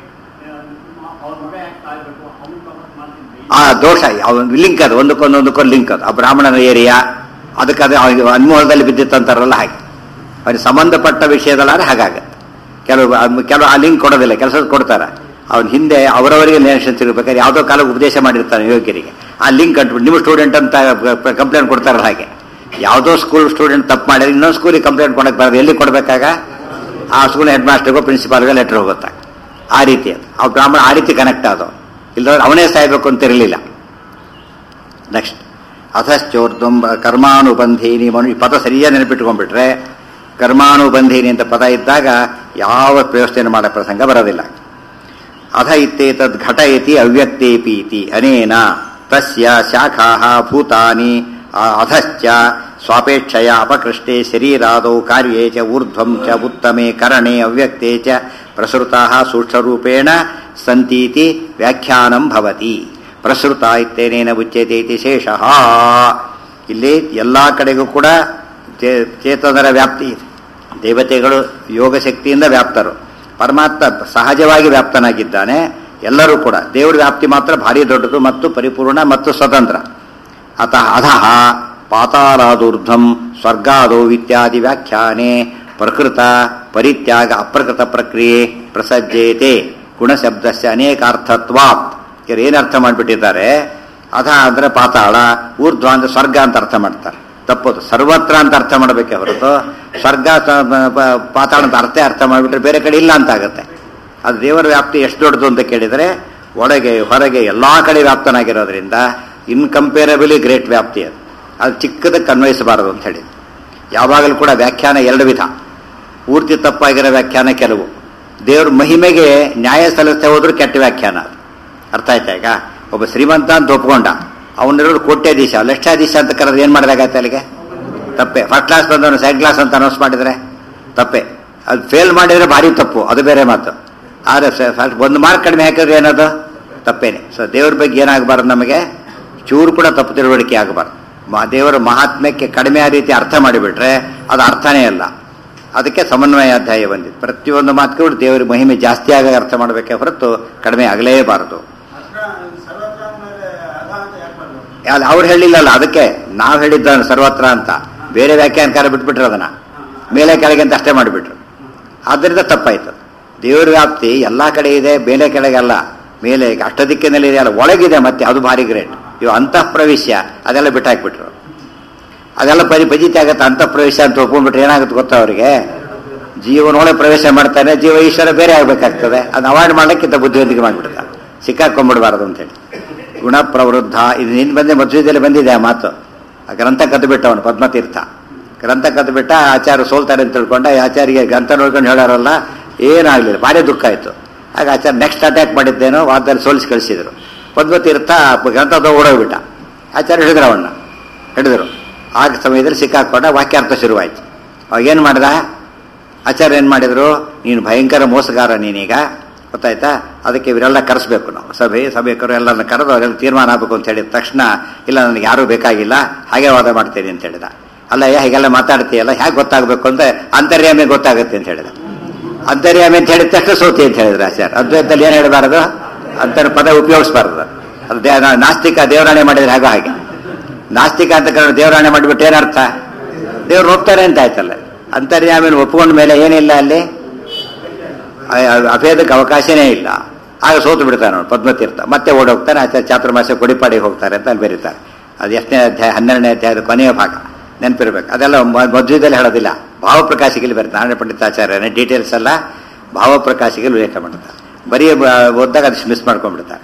ಅವ್ರ ಮಗ ಯಾಕೆ ಕಾಯ್ಬೇಕು ಅವನು ತಪಸ್ ಮಾಡ್ತಿದ್ದೆ ಆ ದೋಷ ಅವನ್ ಲಿಂಕ್ ಅದು ಒಂದಕ್ಕೊಂದು ಒಂದಕ್ಕೊಂದು ಲಿಂಕ್ ಅದು ಆ ಬ್ರಾಹ್ಮಣನ ಏರಿಯಾ ಅದಕ್ಕೆ ಅದು ಅವನಿಗೆ ಅನ್ಮೋಹದಲ್ಲಿ ಬಿದ್ದಿತ್ತಂತಾರಲ್ಲ ಹಾಗೆ ಅವನಿಗೆ ಸಂಬಂಧಪಟ್ಟ ವಿಷಯದಲ್ಲಾದ್ರೆ ಹಾಗಾಗತ್ತೆ ಕೆಲವು ಅದ್- ಕೆಲವು ಆ ಲಿಂಕ್ ಕೊಡೋದಿಲ್ಲ ಕೆಲಸದ ಕೊಡ್ತಾರೆ ಅವನ ಹಿಂದೆ ಅವರವರಿಗೆ ನೇಷನ್ ಸಿಗಬೇಕಾದ್ರೆ ಯಾವುದೋ ಕಾಲಕ್ಕೆ ಉಪದೇಶ ಮಾಡಿರ್ತಾನೆ ಯೋಗ್ಯರಿಗೆ ಆ ಲಿಂಕ್ ಅಂಟ್ಬಿಟ್ಟು ನಿಮ್ಮ ಸ್ಟೂಡೆಂಟ್ ಅಂತ ಕಂಪ್ಲೇಂಟ್ ಕೊಡ್ತಾರಲ್ಲ ಹಾಗೆ ಯಾವುದೋ ಸ್ಕೂಲ್ ಸ್ಟೂಡೆಂಟ್ ತಪ್ಪು ಮಾಡಿದ್ರೆ ಇನ್ನೊಂದು ಸ್ಕೂಲಿಗೆ ಕಂಪ್ಲೇಂಟ್ ಕೊಡಕ್ಕೆ ಬರೋದು ಎಲ್ಲಿ ಕೊಡಬೇಕಾಗ ಆ ಸ್ಕೂಲ್ ಹೆಡ್ ಮಾಸ್ಟರ್ಗೋ ಪ್ರಿನ್ಸಿಪಾಲ್ಗೋ ಲೆಟರ್ ಹೋಗುತ್ತೆ ಆ ರೀತಿ ಅದು ಆ ಬ್ರಾಹ್ಮಣ ಆ ರೀತಿ ಕನೆಕ್ಟ್ ಆದವು ಇಲ್ಲದ್ರೆ ಅವನೇ ಸಾಯ್ಬೇಕು ಅಂತ ಇರಲಿಲ್ಲ ನೆಕ್ಸ್ಟ್ ಅಥಶ್ಚೋರ್ಧ್ವಂ ಕರ್ಮಾನುಬಂಧೀನಿ ಮನು ಈ ಪದ ಸರಿಯಾಗಿ ನೆನಪಿಟ್ಕೊಂಡ್ಬಿಟ್ರೆ ಕರ್ಮಾನುಬಂಧೀನಿ ಅಂತ ಪದ ಇದ್ದಾಗ ಯಾವ ಪ್ರಯೋಜನ ಮಾಡೋ ಪ್ರಸಂಗ ಬರೋದಿಲ್ಲ ಅಥ ಇತ್ತೇತದ್ ಘಟಯತಿ ಅವ್ಯಕ್ತೇಪಿ ಇತಿ ಅನೇನ ತಸ್ಯ ಶಾಖಾಃ ಭೂತಾನಿ ಆ ಅಧಶ್ಚ ಸ್ವಾಪೇಕ್ಷಯ ಅಪಕೃಷ್ಟೇ ಶರೀರಾದೌ ಕಾರ್ಯೇ ಚ ಊರ್ಧ್ವಂ ಚ ಉತ್ತಮೆ ಕರಣೆ ಅವ್ಯಕ್ತೆ ಚ ಪ್ರಸೃತಾಃ ಸೂಕ್ಷ್ಮರೂಪೇಣ ಸಂತೀತಿ ವ್ಯಾಖ್ಯಾನಂ ಭವತಿ ಪ್ರಸೃತ ಇತ್ತೇನೇನ ಉಚ್ಯತೆ ಇತಿ ಶೇಷಃ ಇಲ್ಲಿ ಎಲ್ಲ ಕಡೆಗೂ ಕೂಡ ಚೇ- ಚೇತನರ ವ್ಯಾಪ್ತಿ ಇದೆ ದೇವತೆಗಳು ಯೋಗ ಶಕ್ತಿಯಿಂದ ವ್ಯಾಪ್ತರು ಪರಮಾತ್ಮ ಸಹಜವಾಗಿ ವ್ಯಾಪ್ತನಾಗಿದ್ದಾನೆ ಎಲ್ಲರೂ ಕೂಡ ದೇವರ ವ್ಯಾಪ್ತಿ ಮಾತ್ರ ಭಾರಿ ದೊಡ್ಡದು ಮತ್ತು ಪರಿಪೂರ್ಣ ಮತ್ತು ಸ್ವತಂತ್ರ ಅತಃ ಅಧಃ ಪಾತಾಲಾದೂರ್ಧ್ವಂ ಸ್ವರ್ಗಾದೋ ಇತ್ಯಾದಿ ವ್ಯಾಖ್ಯಾನೆ ಪ್ರಕೃತ ಪರಿತ್ಯಾಗ ಅಪ್ರಕೃತ ಪ್ರಕ್ರಿಯೆ ಪ್ರಸಜ್ಜೇತೆ ಗುಣಶಬ್ದಸ್ಯ ಅನೇಕಾರ್ಥತ್ವಾತ್ ಇವ್ರು ಏನು ಅರ್ಥ ಮಾಡಿಬಿಟ್ಟಿದ್ದಾರೆ ಅಧ ಅಂದ್ರೆ ಪಾತಾಳ ಊರ್ಧ್ವ ಅಂದ್ರೆ ಸ್ವರ್ಗ ಅಂತ ಅರ್ಥ ಮಾಡ್ತಾರೆ ತಪ್ಪದು ಸರ್ವತ್ರ ಅಂತ ಅರ್ಥ ಮಾಡಬೇಕೆ ಹೊರತು ಸ್ವರ್ಗ ಸ- ಪ- ಪಾತಾಳ ಅಂತ ಅರ್ಥ ಅರ್ಥ ಮಾಡಿಬಿಟ್ರೆ ಬೇರೆ ಕಡೆ ಇಲ್ಲ ಅಂತ ಆಗುತ್ತೆ ಅದು ದೇವರ ವ್ಯಾಪ್ತಿ ಎಷ್ಟು ದೊಡ್ಡದು ಅಂತ ಕೇಳಿದರೆ ಒಳಗೆ ಹೊರಗೆ ಎಲ್ಲಾ ಕಡೆ ವ್ಯಾಪ್ತನಾಗಿರೋದ್ರಿಂದ ಇನ್ಕಂಪೇರಬಲಿ ಗ್ರೇಟ್ ವ್ಯಾಪ್ತಿ ಅದು ಅದು ಚಿಕ್ಕದಕ್ಕೆ ಅನ್ವಯಿಸಬಾರದು ಅಂತ ಹೇಳಿ ಯಾವಾಗಲೂ ಕೂಡ ವ್ಯಾಖ್ಯಾನ ಎರಡು ವಿಧ ಪೂರ್ತಿ ತಪ್ಪಾಗಿರೋ ವ್ಯಾಖ್ಯಾನ ಕೆಲವು ದೇವ್ರ ಮಹಿಮೆಗೆ ನ್ಯಾಯ ಸಲ್ಲಿಸ್ತಾ ಹೋದ್ರು ಕೆಟ್ಟ ವ್ಯಾಖ್ಯಾನ ಅದು ಅರ್ಥ ಆಯ್ತಾ ಈಗ ಒಬ್ಬ ಶ್ರೀಮಂತ ಅಂತ ಒಪ್ಕೊಂಡ ಅವನಿರೋದು ಕೋಟ್ಯಾಧೀಶ ಲಕ್ಷಾಧೀಶ ಅಂತ ಕರೆದ್ರೆ ಏನ್ ಮಾಡಿದಾಗತ್ತೆ ಅಲ್ಲಿಗೆ ತಪ್ಪೆ ಫಸ್ಟ್ ಕ್ಲಾಸ್ ಬಂದವನು ಸೆಕೆಂಡ್ ಕ್ಲಾಸ್ ಅಂತ ಅನೌನ್ಸ್ ಮಾಡಿದ್ರೆ ತಪ್ಪೆ ಅದು ಫೇಲ್ ಮಾಡಿದ್ರೆ ಭಾರಿ ತಪ್ಪು ಅದು ಬೇರೆ ಮಾತು ಆದರೆ ಸ- first ಒಂದು ಮಾರ್ಕ್ ಕಡಿಮೆ ಹಾಕಿದ್ರೆ ಏನದು ತಪ್ಪೇನೆ ಸೊ ದೇವ್ರ ಬಗ್ಗೆ ಏನಾಗಬಾರ್ದು ನಮಗೆ ಚೂರು ಕೂಡ ತಪ್ಪು ತಿಳುವಳಿಕೆ ಆಗಬಾರ್ದು ಮ- ದೇವರ ಮಹಾತ್ಮ್ಯಕ್ಕೆ ಕಡಿಮೆ ಆ ರೀತಿ ಅರ್ಥ ಮಾಡಿಬಿಟ್ರೆ ಅದು ಅರ್ಥನೇ ಅಲ್ಲ ಅದಕ್ಕೆ ಸಮನ್ವಯ ಅಧ್ಯಾಯ ಬಂದಿದೆ ಪ್ರತಿಯೊಂದು ಮಾತಿಗೂ ದೇವರ ಮಹಿಮೆ ಜಾಸ್ತಿ ಆಗ ಅರ್ಥ ಮಾಡಬೇಕೆ ಹೊರತು ಕಡಿಮೆ ಆಗಲೇಬಾರದು ಸರ್ವತ್ರ ಮೇಲೆ ಅಧ ಅಂತ ಯಾಕೆ ಮಾಡ್ಬೇಕು ಯಾವ್ದು ಅವ್ರು ಹೇಳಿಲ್ಲಲ್ಲ ಅದಕ್ಕೆ ನಾವು ಹೇಳಿದ್ದ ಸರ್ವತ್ರ ಅಂತ ಬೇರೆ ವ್ಯಾಖ್ಯಾನಕಾರ ಬಿಟ್ಬಿಟ್ರು ಅದನ್ನ ಮೇಲೆ ಕೆಳಗೆ ಅಂತ ಅಷ್ಟೇ ಮಾಡಿಬಿಟ್ರು ಆದ್ದರಿಂದ ತಪ್ಪಾಯ್ತು ದೇವರ ವ್ಯಾಪ್ತಿ ಎಲ್ಲಾ ಕಡೆ ಇದೆ ಬೇರೆ ಕೆಳಗೆಲ್ಲ ಮೇಲೆ ಅಷ್ಟದಿಕ್ಕಿನಲ್ಲಿ ಇದೆ ಅಲ್ಲ ಒಳಗಿದೆ ಮತ್ತೆ ಅದು ಭಾರಿ ಗ್ರೇಟ್ ಇವು ಅಂತಃ ಪ್ರವೇಶ ಅದೆಲ್ಲ ಬಿಟ್ಟಾಕ್ಬಿಟ್ರು ಅದೆಲ್ಲ ಪರಿ ಪಜಿತಿ ಆಗತ್ತೆ ಅಂತಃ ಪ್ರವೇಶ ಅಂತ ಒಪ್ಕೊಂಡ್ಬಿಟ್ರೆ ಏನಾಗುತ್ತೆ ಗೊತ್ತಾ ಅವರಿಗೆ ಜೀವನೊಳಗೆ ಪ್ರವೇಶ ಮಾಡ್ತಾನೆ ಜೀವ ಈಶ್ವರ ಬೇರೆ ಆಗ್ಬೇಕಾಗ್ತದೆ ಅದನ್ನ ಅವಾಯ್ಡ್ ಮಾಡ್ಲಿಕ್ಕಿಂತ ಬುದ್ಧಿವಂತಿಕೆ ಮಾಡ್ಬಿಡ್ತಾರೆ ಸಿಕ್ಕಾಕೊಂಡ್ಬಿಡ್ಬಾರ್ದು ಅಂತೇಳಿ ಗುಣ ಪ್ರವೃದ್ಧ ಇದು ನಿನ್ ಬಂದೆ ಮಧ್ವದಲ್ಲಿ ಬಂದಿದೆ ಆ ಮಾತು ಆ ಗ್ರಂಥ ಕದ್ದುಬಿಟ್ಟ ಅವನು ಪದ್ಮತೀರ್ಥ ಗ್ರಂಥ ಕದ್ದುಬಿಟ್ಟ ಆಚಾರ್ಯ ಸೋಲ್ತಾರೆ ಅಂತ ತಿಳ್ಕೊಂಡ ಈ ಆಚಾರ್ಯ ಗ್ರಂಥ ನೋಡ್ಕೊಂಡು ಹೇಳಾರಲ್ಲ ಏನಾಗ್ಲಿಲ್ಲ ಭಾರಿ ದುಃಖ ಆಯ್ತು ಆಗ ಆಚಾರ್ಯ ನೆಕ್ಸ್ಟ್ ಅಟ್ಯಾಕ್ ಮಾಡಿದ್ದೇನೋ ವಾದದಲ್ಲಿ ಸೋಲಿಸಿ ಕಳಿಸಿದ್ರು ಪದ್ಮತೀರ್ಥ ಗ್ರಂಥದ ಓಡೋಗ್ಬಿಟ್ಟ ಆಚಾರ್ಯ ಹಿಡಿದ್ರು ಅವನ್ನ ಹಿಡಿದ್ರು ಆಗ ಸಮಯದಲ್ಲಿ ಸಿಕ್ಕಾಕೊಂಡ ವಾಕ್ಯಾರ್ಥ ಶುರುವಾಯ್ತು ಅವಾಗ ಏನು ಮಾಡ್ದ ಆಚಾರ್ಯ ಏನು ಮಾಡಿದ್ರು ನೀನು ಭಯಂಕರ ಮೋಸಗಾರ ನೀನೀಗ ಗೊತ್ತಾಯ್ತಾ ಅದಕ್ಕೆ ಇವರೆಲ್ಲ ಕರೆಸ್ಬೇಕು ನಾವು ಸಭೆ ಸಭೆಕರು ಎಲ್ಲರನ್ನ ಕರೆದು ಅವರೆಲ್ಲ ತೀರ್ಮಾನ ಆಗಬೇಕು ಅಂತ ಹೇಳಿದ ತಕ್ಷಣ ಇಲ್ಲ ನನಗೆ ಯಾರೂ ಬೇಕಾಗಿಲ್ಲ ಹಾಗೆ ವಾದ ಮಾಡ್ತೀನಿ ಅಂತ ಹೇಳಿದ ಅಲ್ಲ ಏ ಹೀಗೆಲ್ಲ ಮಾತಾಡ್ತೀಯಲ್ಲ ಹೇಗೆ ಗೊತ್ತಾಗಬೇಕು ಅಂದ್ರೆ ಅಂತರ್ಯಾಮಿ ಗೊತ್ತಾಗುತ್ತೆ ಅಂತ ಹೇಳಿದ ಅಂತರ್ಯಾಮಿ ಅಂತ ಹೇಳಿದ ತಕ್ಷಣ ಸೋತಿ ಅಂತ ಹೇಳಿದ್ರು ಆಚಾರ್ಯ ಅದ್ವೈತದಲ್ಲಿ ಏನು ಹೇಳಬಾರದು ಅಂತರ ಪದ ಉಪಯೋಗಿಸಬಾರದು ಅದು ದೇ- ನಾ- ನಾಸ್ತಿಕ ದೇವರಾಣೆ ಮಾಡಿದ್ರೆ ಹಾಗೋ ಹಾಗೆ ನಾಸ್ತಿಕ ಅಂತ ಕರೆದು ದೇವರಾಣೆ ಮಾಡಿಬಿಟ್ಟು ಏನರ್ಥ ದೇವ್ರು ಒಪ್ತಾರೆ ಅಂತ ಆಯ್ತಲ್ಲ ಅಂತರ್ಯಾಮಿನ ಒಪ್ಕೊಂಡ ಮೇಲೆ ಏನಿಲ್ಲ ಅಲ್ಲಿ ಅ- ಅ- ಅಭೇದಕ್ಕೆ ಅವಕಾಶನೇ ಇಲ್ಲ ಆಗ ಸೋತು ಬಿಡ್ತಾನೆ ಅವನು ಪದ್ಮತೀರ್ಥ ಮತ್ತೆ ಓಡೋಗ್ತಾನೆ ಆಚಾರ್ಯ ಚಾತುರ್ಮಾಸ ಕೊಡಿಪಾಡಿಗೆ ಹೋಗ್ತಾರೆ ಅಂತ ಅಲ್ಲಿ ಬರೀತಾರೆ ಅದು ಎಷ್ಟನೇ ಅಧ್ಯಾಯ ಹನ್ನೆರಡನೇ ಅಧ್ಯಾಯದ ಕೊನೆಯ ಭಾಗ ನೆನಪಿರ್ಬೇಕು ಅದೆಲ್ಲ ಮ- ಮಧ್ವದಲ್ಲಿ ಹೇಳೋದಿಲ್ಲ ಭಾವಪ್ರಕಾಶಿಗೆಲ್ಲಿ ಬರುತ್ತೆ ನಾರಾಯಣ ಪಂಡಿತಾಚಾರ್ಯನೇ ಡೀಟೇಲ್ಸ್ ಎಲ್ಲ ಭಾವಪ್ರಕಾಶಿಗೆ ಉಲ್ಲೇಖ ಮಾಡ್ತಾರೆ ಬರೀ ಬ- ಓದಿದಾಗ ಅದು ಮಿಸ್ ಮಾಡ್ಕೊಂಡ್ಬಿಡ್ತಾರೆ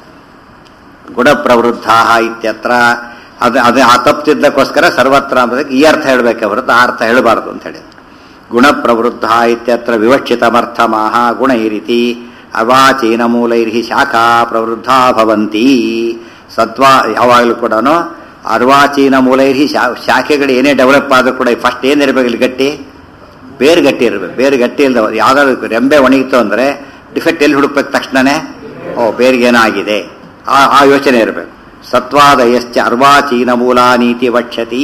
ಗುಣ ಪ್ರವೃದ್ಧ ಇತ್ಯತ್ರ ಅದು ಅದು ಆ ತಪ್ಪಿದ್ದಕ್ಕೋಸ್ಕರ ಸರ್ವತ್ರ ಅಂಬುದಕ್ಕೆ ಈ ಅರ್ಥ ಹೇಳಬೇಕೆ ಹೊರತು ಆ ಅರ್ಥ ಹೇಳಬಾರದು ಅಂತ ಹೇಳಿ ಗುಣ ಪ್ರವೃದ್ಧ ಇತ್ಯತ್ರ ವಿವಕ್ಷಿತಮರ್ಥಮಾಹ ಗುಣ ಈ ರೀತಿ ಅವಾಚೀನ ಮೂಲೈರ್ಹಿ ಶಾಖಾ ಪ್ರವೃದ್ಧ ಭವಂತಿ ಸತ್ವ ಯಾವಾಗಲೂ ಕೂಡ ಅರ್ವಾಚೀನ ಮೂಲೈರ್ಹಿ ಶಾ ಶಾಖೆಗಳು ಏನೇ ಡೆವಲಪ್ ಆದ್ರೂ ಕೂಡ ಫಸ್ಟ್ ಏನಿರಬೇಕು ಇಲ್ಲಿ ಗಟ್ಟಿ ಬೇರು ಗಟ್ಟಿ ಇರಬೇಕು ಬೇರು ಗಟ್ಟಿ ಇಲ್ಲದ ಯಾವ್ದಾದ್ರು ರೆಂಬೆ ಒಣಗಿತ್ತು ಅಂದ್ರೆ ಡಿಫೆಕ್ಟ್ ಎಲ್ಲಿ ಹುಡುಕ್ಬೇಕು ತಕ್ಷಣನೇ ಓ ಬೇರಿಗೆ ಏನೋ ಆಗಿದೆ ಆ ಆ ಯೋಚನೆ ಇರಬೇಕು ಸತ್ವಾದಯಶ್ಚ ಅರ್ವಾಚೀನ ಮೂಲ ನೀತಿ ವಕ್ಷತಿ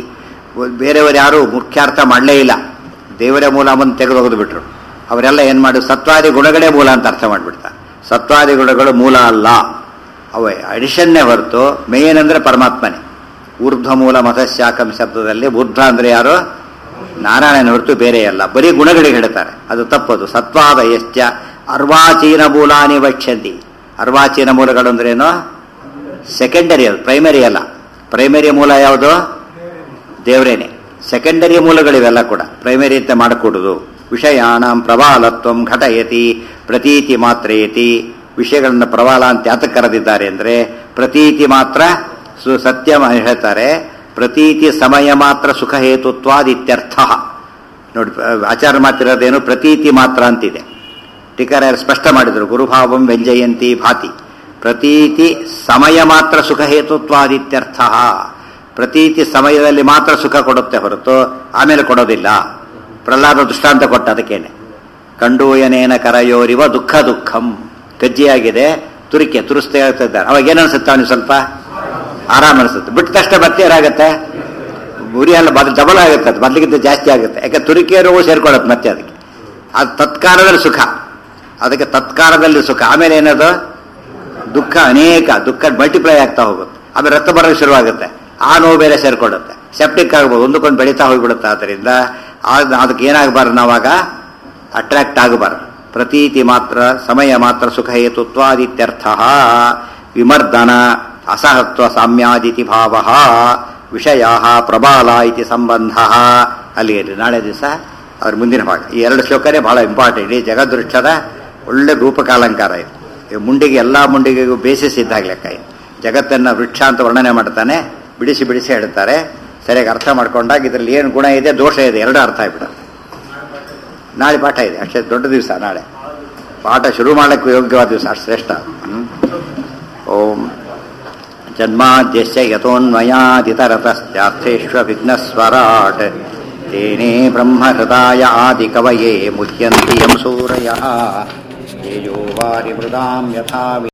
ಬೇರೆಯವರು ಯಾರು ಮುಖ್ಯಾರ್ಥ ಮಾಡಲೇ ಇಲ್ಲ ದೇವರ ಮೂಲ ಮುಂದೆ ತೆಗೆದು ಬಿಟ್ರು ಅವರೆಲ್ಲ ಏನ್ ಮಾಡಿ ಸತ್ವಾದಿ ಗುಣಗಳೇ ಮೂಲ ಅಂತ ಅರ್ಥ ಮಾಡಿಬಿಡ್ತಾರೆ ಸತ್ವಾದಿ ಗುಣಗಳು ಮೂಲ ಅಲ್ಲ ಅವ ಅಡಿಷನ್ನೇ ಹೊರತು ಮೇನ್ ಅಂದ್ರೆ ಪರಮಾತ್ಮನೇ ಊರ್ಧ್ವ ಮೂಲ ಮತಶಾಖಂ ಶಬ್ದದಲ್ಲಿ ಬುದ್ಧ ಅಂದ್ರೆ ಯಾರು ನಾರಾಯಣನ ಹೊರತು ಬೇರೆ ಅಲ್ಲ ಬರೀ ಗುಣಗಳಿಗೆ ಹೇಳ್ತಾರೆ ಅದು ತಪ್ಪದು ಸತ್ವಾದ ಎಷ್ಟ ಅರ್ವಾಚೀನ ಮೂಲಾನಿ ವಕ್ಷಂತಿ ಅರ್ವಾಚೀನ ಮೂಲಗಳು ಅಂದ್ರೇನು ಸೆಕೆಂಡರಿ ಅದು ಪ್ರೈಮರಿ ಅಲ್ಲ ಪ್ರೈಮರಿ ಮೂಲ ಯಾವುದು ದೇವರೇನೆ ಸೆಕೆಂಡರಿ ಮೂಲಗಳಿವೆಲ್ಲ ಕೂಡ ಪ್ರೈಮರಿ ಅಂತ ಮಾಡಕೂಡುದು ವಿಷಯಾಣಂ ಪ್ರಬಾಲತ್ವಂ ಘಟಯತಿ ಪ್ರತೀತಿ ಮಾತ್ರಯತಿ ವಿಷಯಗಳನ್ನ ಪ್ರಬಾಲ ಅಂತ ಯಾತಕ್ಕೆ ಕರೆದಿದ್ದಾರೆ ಅಂದ್ರೆ ಪ್ರತೀತಿ ಮಾತ್ರ ಸು- ಸತ್ಯ ಹೇಳ್ತಾರೆ ಪ್ರತೀತಿ ಸಮಯ ಮಾತ್ರ ಸುಖ ಹೇತುತ್ವಾದಿತ್ಯರ್ಥ ನೋಡಿ ಆಚಾರ ಮಾತಿರೋದೇನು ಪ್ರತೀತಿ ಮಾತ್ರ ಅಂತಿದೆ ಟೀಕಾರಾಯರು ಸ್ಪಷ್ಟ ಮಾಡಿದರು ಗುರುಭಾವಂ ವ್ಯಂಜಯಂತಿ ಭಾತಿ ಪ್ರತೀತಿ ಸಮಯ ಮಾತ್ರ ಸುಖ ಹೇತುತ್ವಾದಿತ್ಯರ್ಥ ಪ್ರತೀತಿ ಸಮಯದಲ್ಲಿ ಮಾತ್ರ ಸುಖ ಕೊಡುತ್ತೆ ಹೊರತು ಆಮೇಲೆ ಕೊಡೋದಿಲ್ಲ ಪ್ರಹ್ಲಾದ ದೃಷ್ಟಾಂತ ಕೊಟ್ಟ ಅದಕ್ಕೇನೆ ಕಂಡೂಯನೇನ ಕರಯೋರಿವ ದುಃಖ ದುಃಖಂ ಕಜ್ಜಿಯಾಗಿದೆ ತುರಿಕೆ ತುರಿಸ್ತಾ ಹೇಳ್ತಾ ಇದ್ದಾರೆ ಅವಾಗ ಏನನ್ಸುತ್ತೆ ಅವನಿಗೆ ಸ್ವಲ್ಪ ಆರಾಮ ಅನಿಸುತ್ತೆ ಬಿಟ್ಟ ತಕ್ಷಣ ಮತ್ತೆ ಏನಾಗುತ್ತೆ ಉರಿ ಎಲ್ಲ ಬದ್ ಡಬಲ್ ಆಗುತ್ತೆ ಅದು ಮೊದಲಿಗಿಂತ ಜಾಸ್ತಿ ಆಗುತ್ತೆ ಯಾಕೆ ತುರಿಕೆ ರೋಗ ಸೇರ್ಕೊಳ್ಳುತ್ತೆ ಮತ್ತೆ ಅದಕ್ಕೆ ಅದು ತತ್ಕಾಲದಲ್ಲಿ ಸುಖ ಅದಕ್ಕೆ ತತ್ಕಾಲದಲ್ಲಿ ಸುಖ ಆಮೇಲೆ ಏನದು ದುಃಖ ಅನೇಕ ದುಃಖ ಮಲ್ಟಿಪ್ಲೈ ಆಗ್ತಾ ಹೋಗುತ್ತೆ ಆಮೇಲೆ ರಕ್ತ ಬರೋಕ್ಕೆ ಶುರುವಾಗುತ್ತೆ ಆ ನೋವು ಬೇರೆ ಸೇರ್ಕೊಳ್ಳುತ್ತೆ ಸೆಪ್ಟಿಕ್ ಆಗ್ಬೋದು ಒಂದಕ್ಕೊಂದು ಬೆಳೀತಾ ಹೋಗ್ಬಿಡುತ್ತೆ ಆದ್ದರಿಂದ ಆ- ಅದಕ್ಕೆ ಏನಾಗಬಾರ್ದು ನಾವಾಗ ಅಟ್ರಾಕ್ಟ್ ಆಗಬಾರ್ದು ಪ್ರತೀತಿ ಮಾತ್ರ ಸಮಯ ಮಾತ್ರ ಸುಖ ಹೇತುತ್ವಾದಿತ್ಯರ್ಥ ವಿಮರ್ದನ ಅಸಹತ್ವ ಸಾಮ್ಯಾದಿತಿ ಭಾವ ವಿಷಯ ಪ್ರಬಾಲ ಇತಿ ಸಂಬಂಧ ಅಲ್ಲಿಗೆ ನಾಳೆ ದಿವಸ ಅದ್ರ ಮುಂದಿನ ಭಾಗ ಈ ಎರಡು ಶ್ಲೋಕನೇ ಬಹಳ ಇಂಪಾರ್ಟೆಂಟ್ ಈ ಜಗದೃಷ್ಟದ ಒಳ್ಳೆ ರೂಪಕಾಲಂಕಾರ ಇದು ಈ ಮುಂಡಿಗೆ ಎಲ್ಲ ಮುಂಡಿಗೆಗೂ ಬೇಸಿಸ್ ಇದ್ದಾಗ ಲೆಕ್ಕ ಇದು ಜಗತ್ತನ್ನು ವೃಕ್ಷ ಅಂತ ವರ್ಣನೆ ಮಾಡ್ತಾನೆ ಬಿಡಿಸಿ ಬಿಡಿಸಿ ಹೇಳ್ತಾರೆ ಸರಿಯಾಗಿ ಅರ್ಥ ಮಾಡ್ಕೊಂಡಾಗ ಇದರಲ್ಲಿ ಏನು ಗುಣ ಇದೆ ದೋಷ ಇದೆ ಎರಡು ಅರ್ಥ ಆಗ್ಬಿಡುತ್ತೆ ನಾಳೆ ಪಾಠ ಇದೆ ಅಷ್ಟೇ ದೊಡ್ಡ ದಿವಸ ನಾಳೆ ಪಾಠ ಶುರು ಮಾಡಕ್ಕೆ ಯೋಗ್ಯವಾದ ದಿವಸ ಅಷ್ಟು ಶ್ರೇಷ್ಠ ಹ್ಮ್. ಓಂ ಜನ್ಮಾದ್ಯಸ್ಯ ಯತೋನ್ಮಯಾದಿತರತಶ್ಚಾರ್ಥೇष्वभिघ्नस्वराट् तेने ब्रह्महृदाय आदिकवये मुह्यन्ति यं सूरयः तेजो वारिमृदां यथा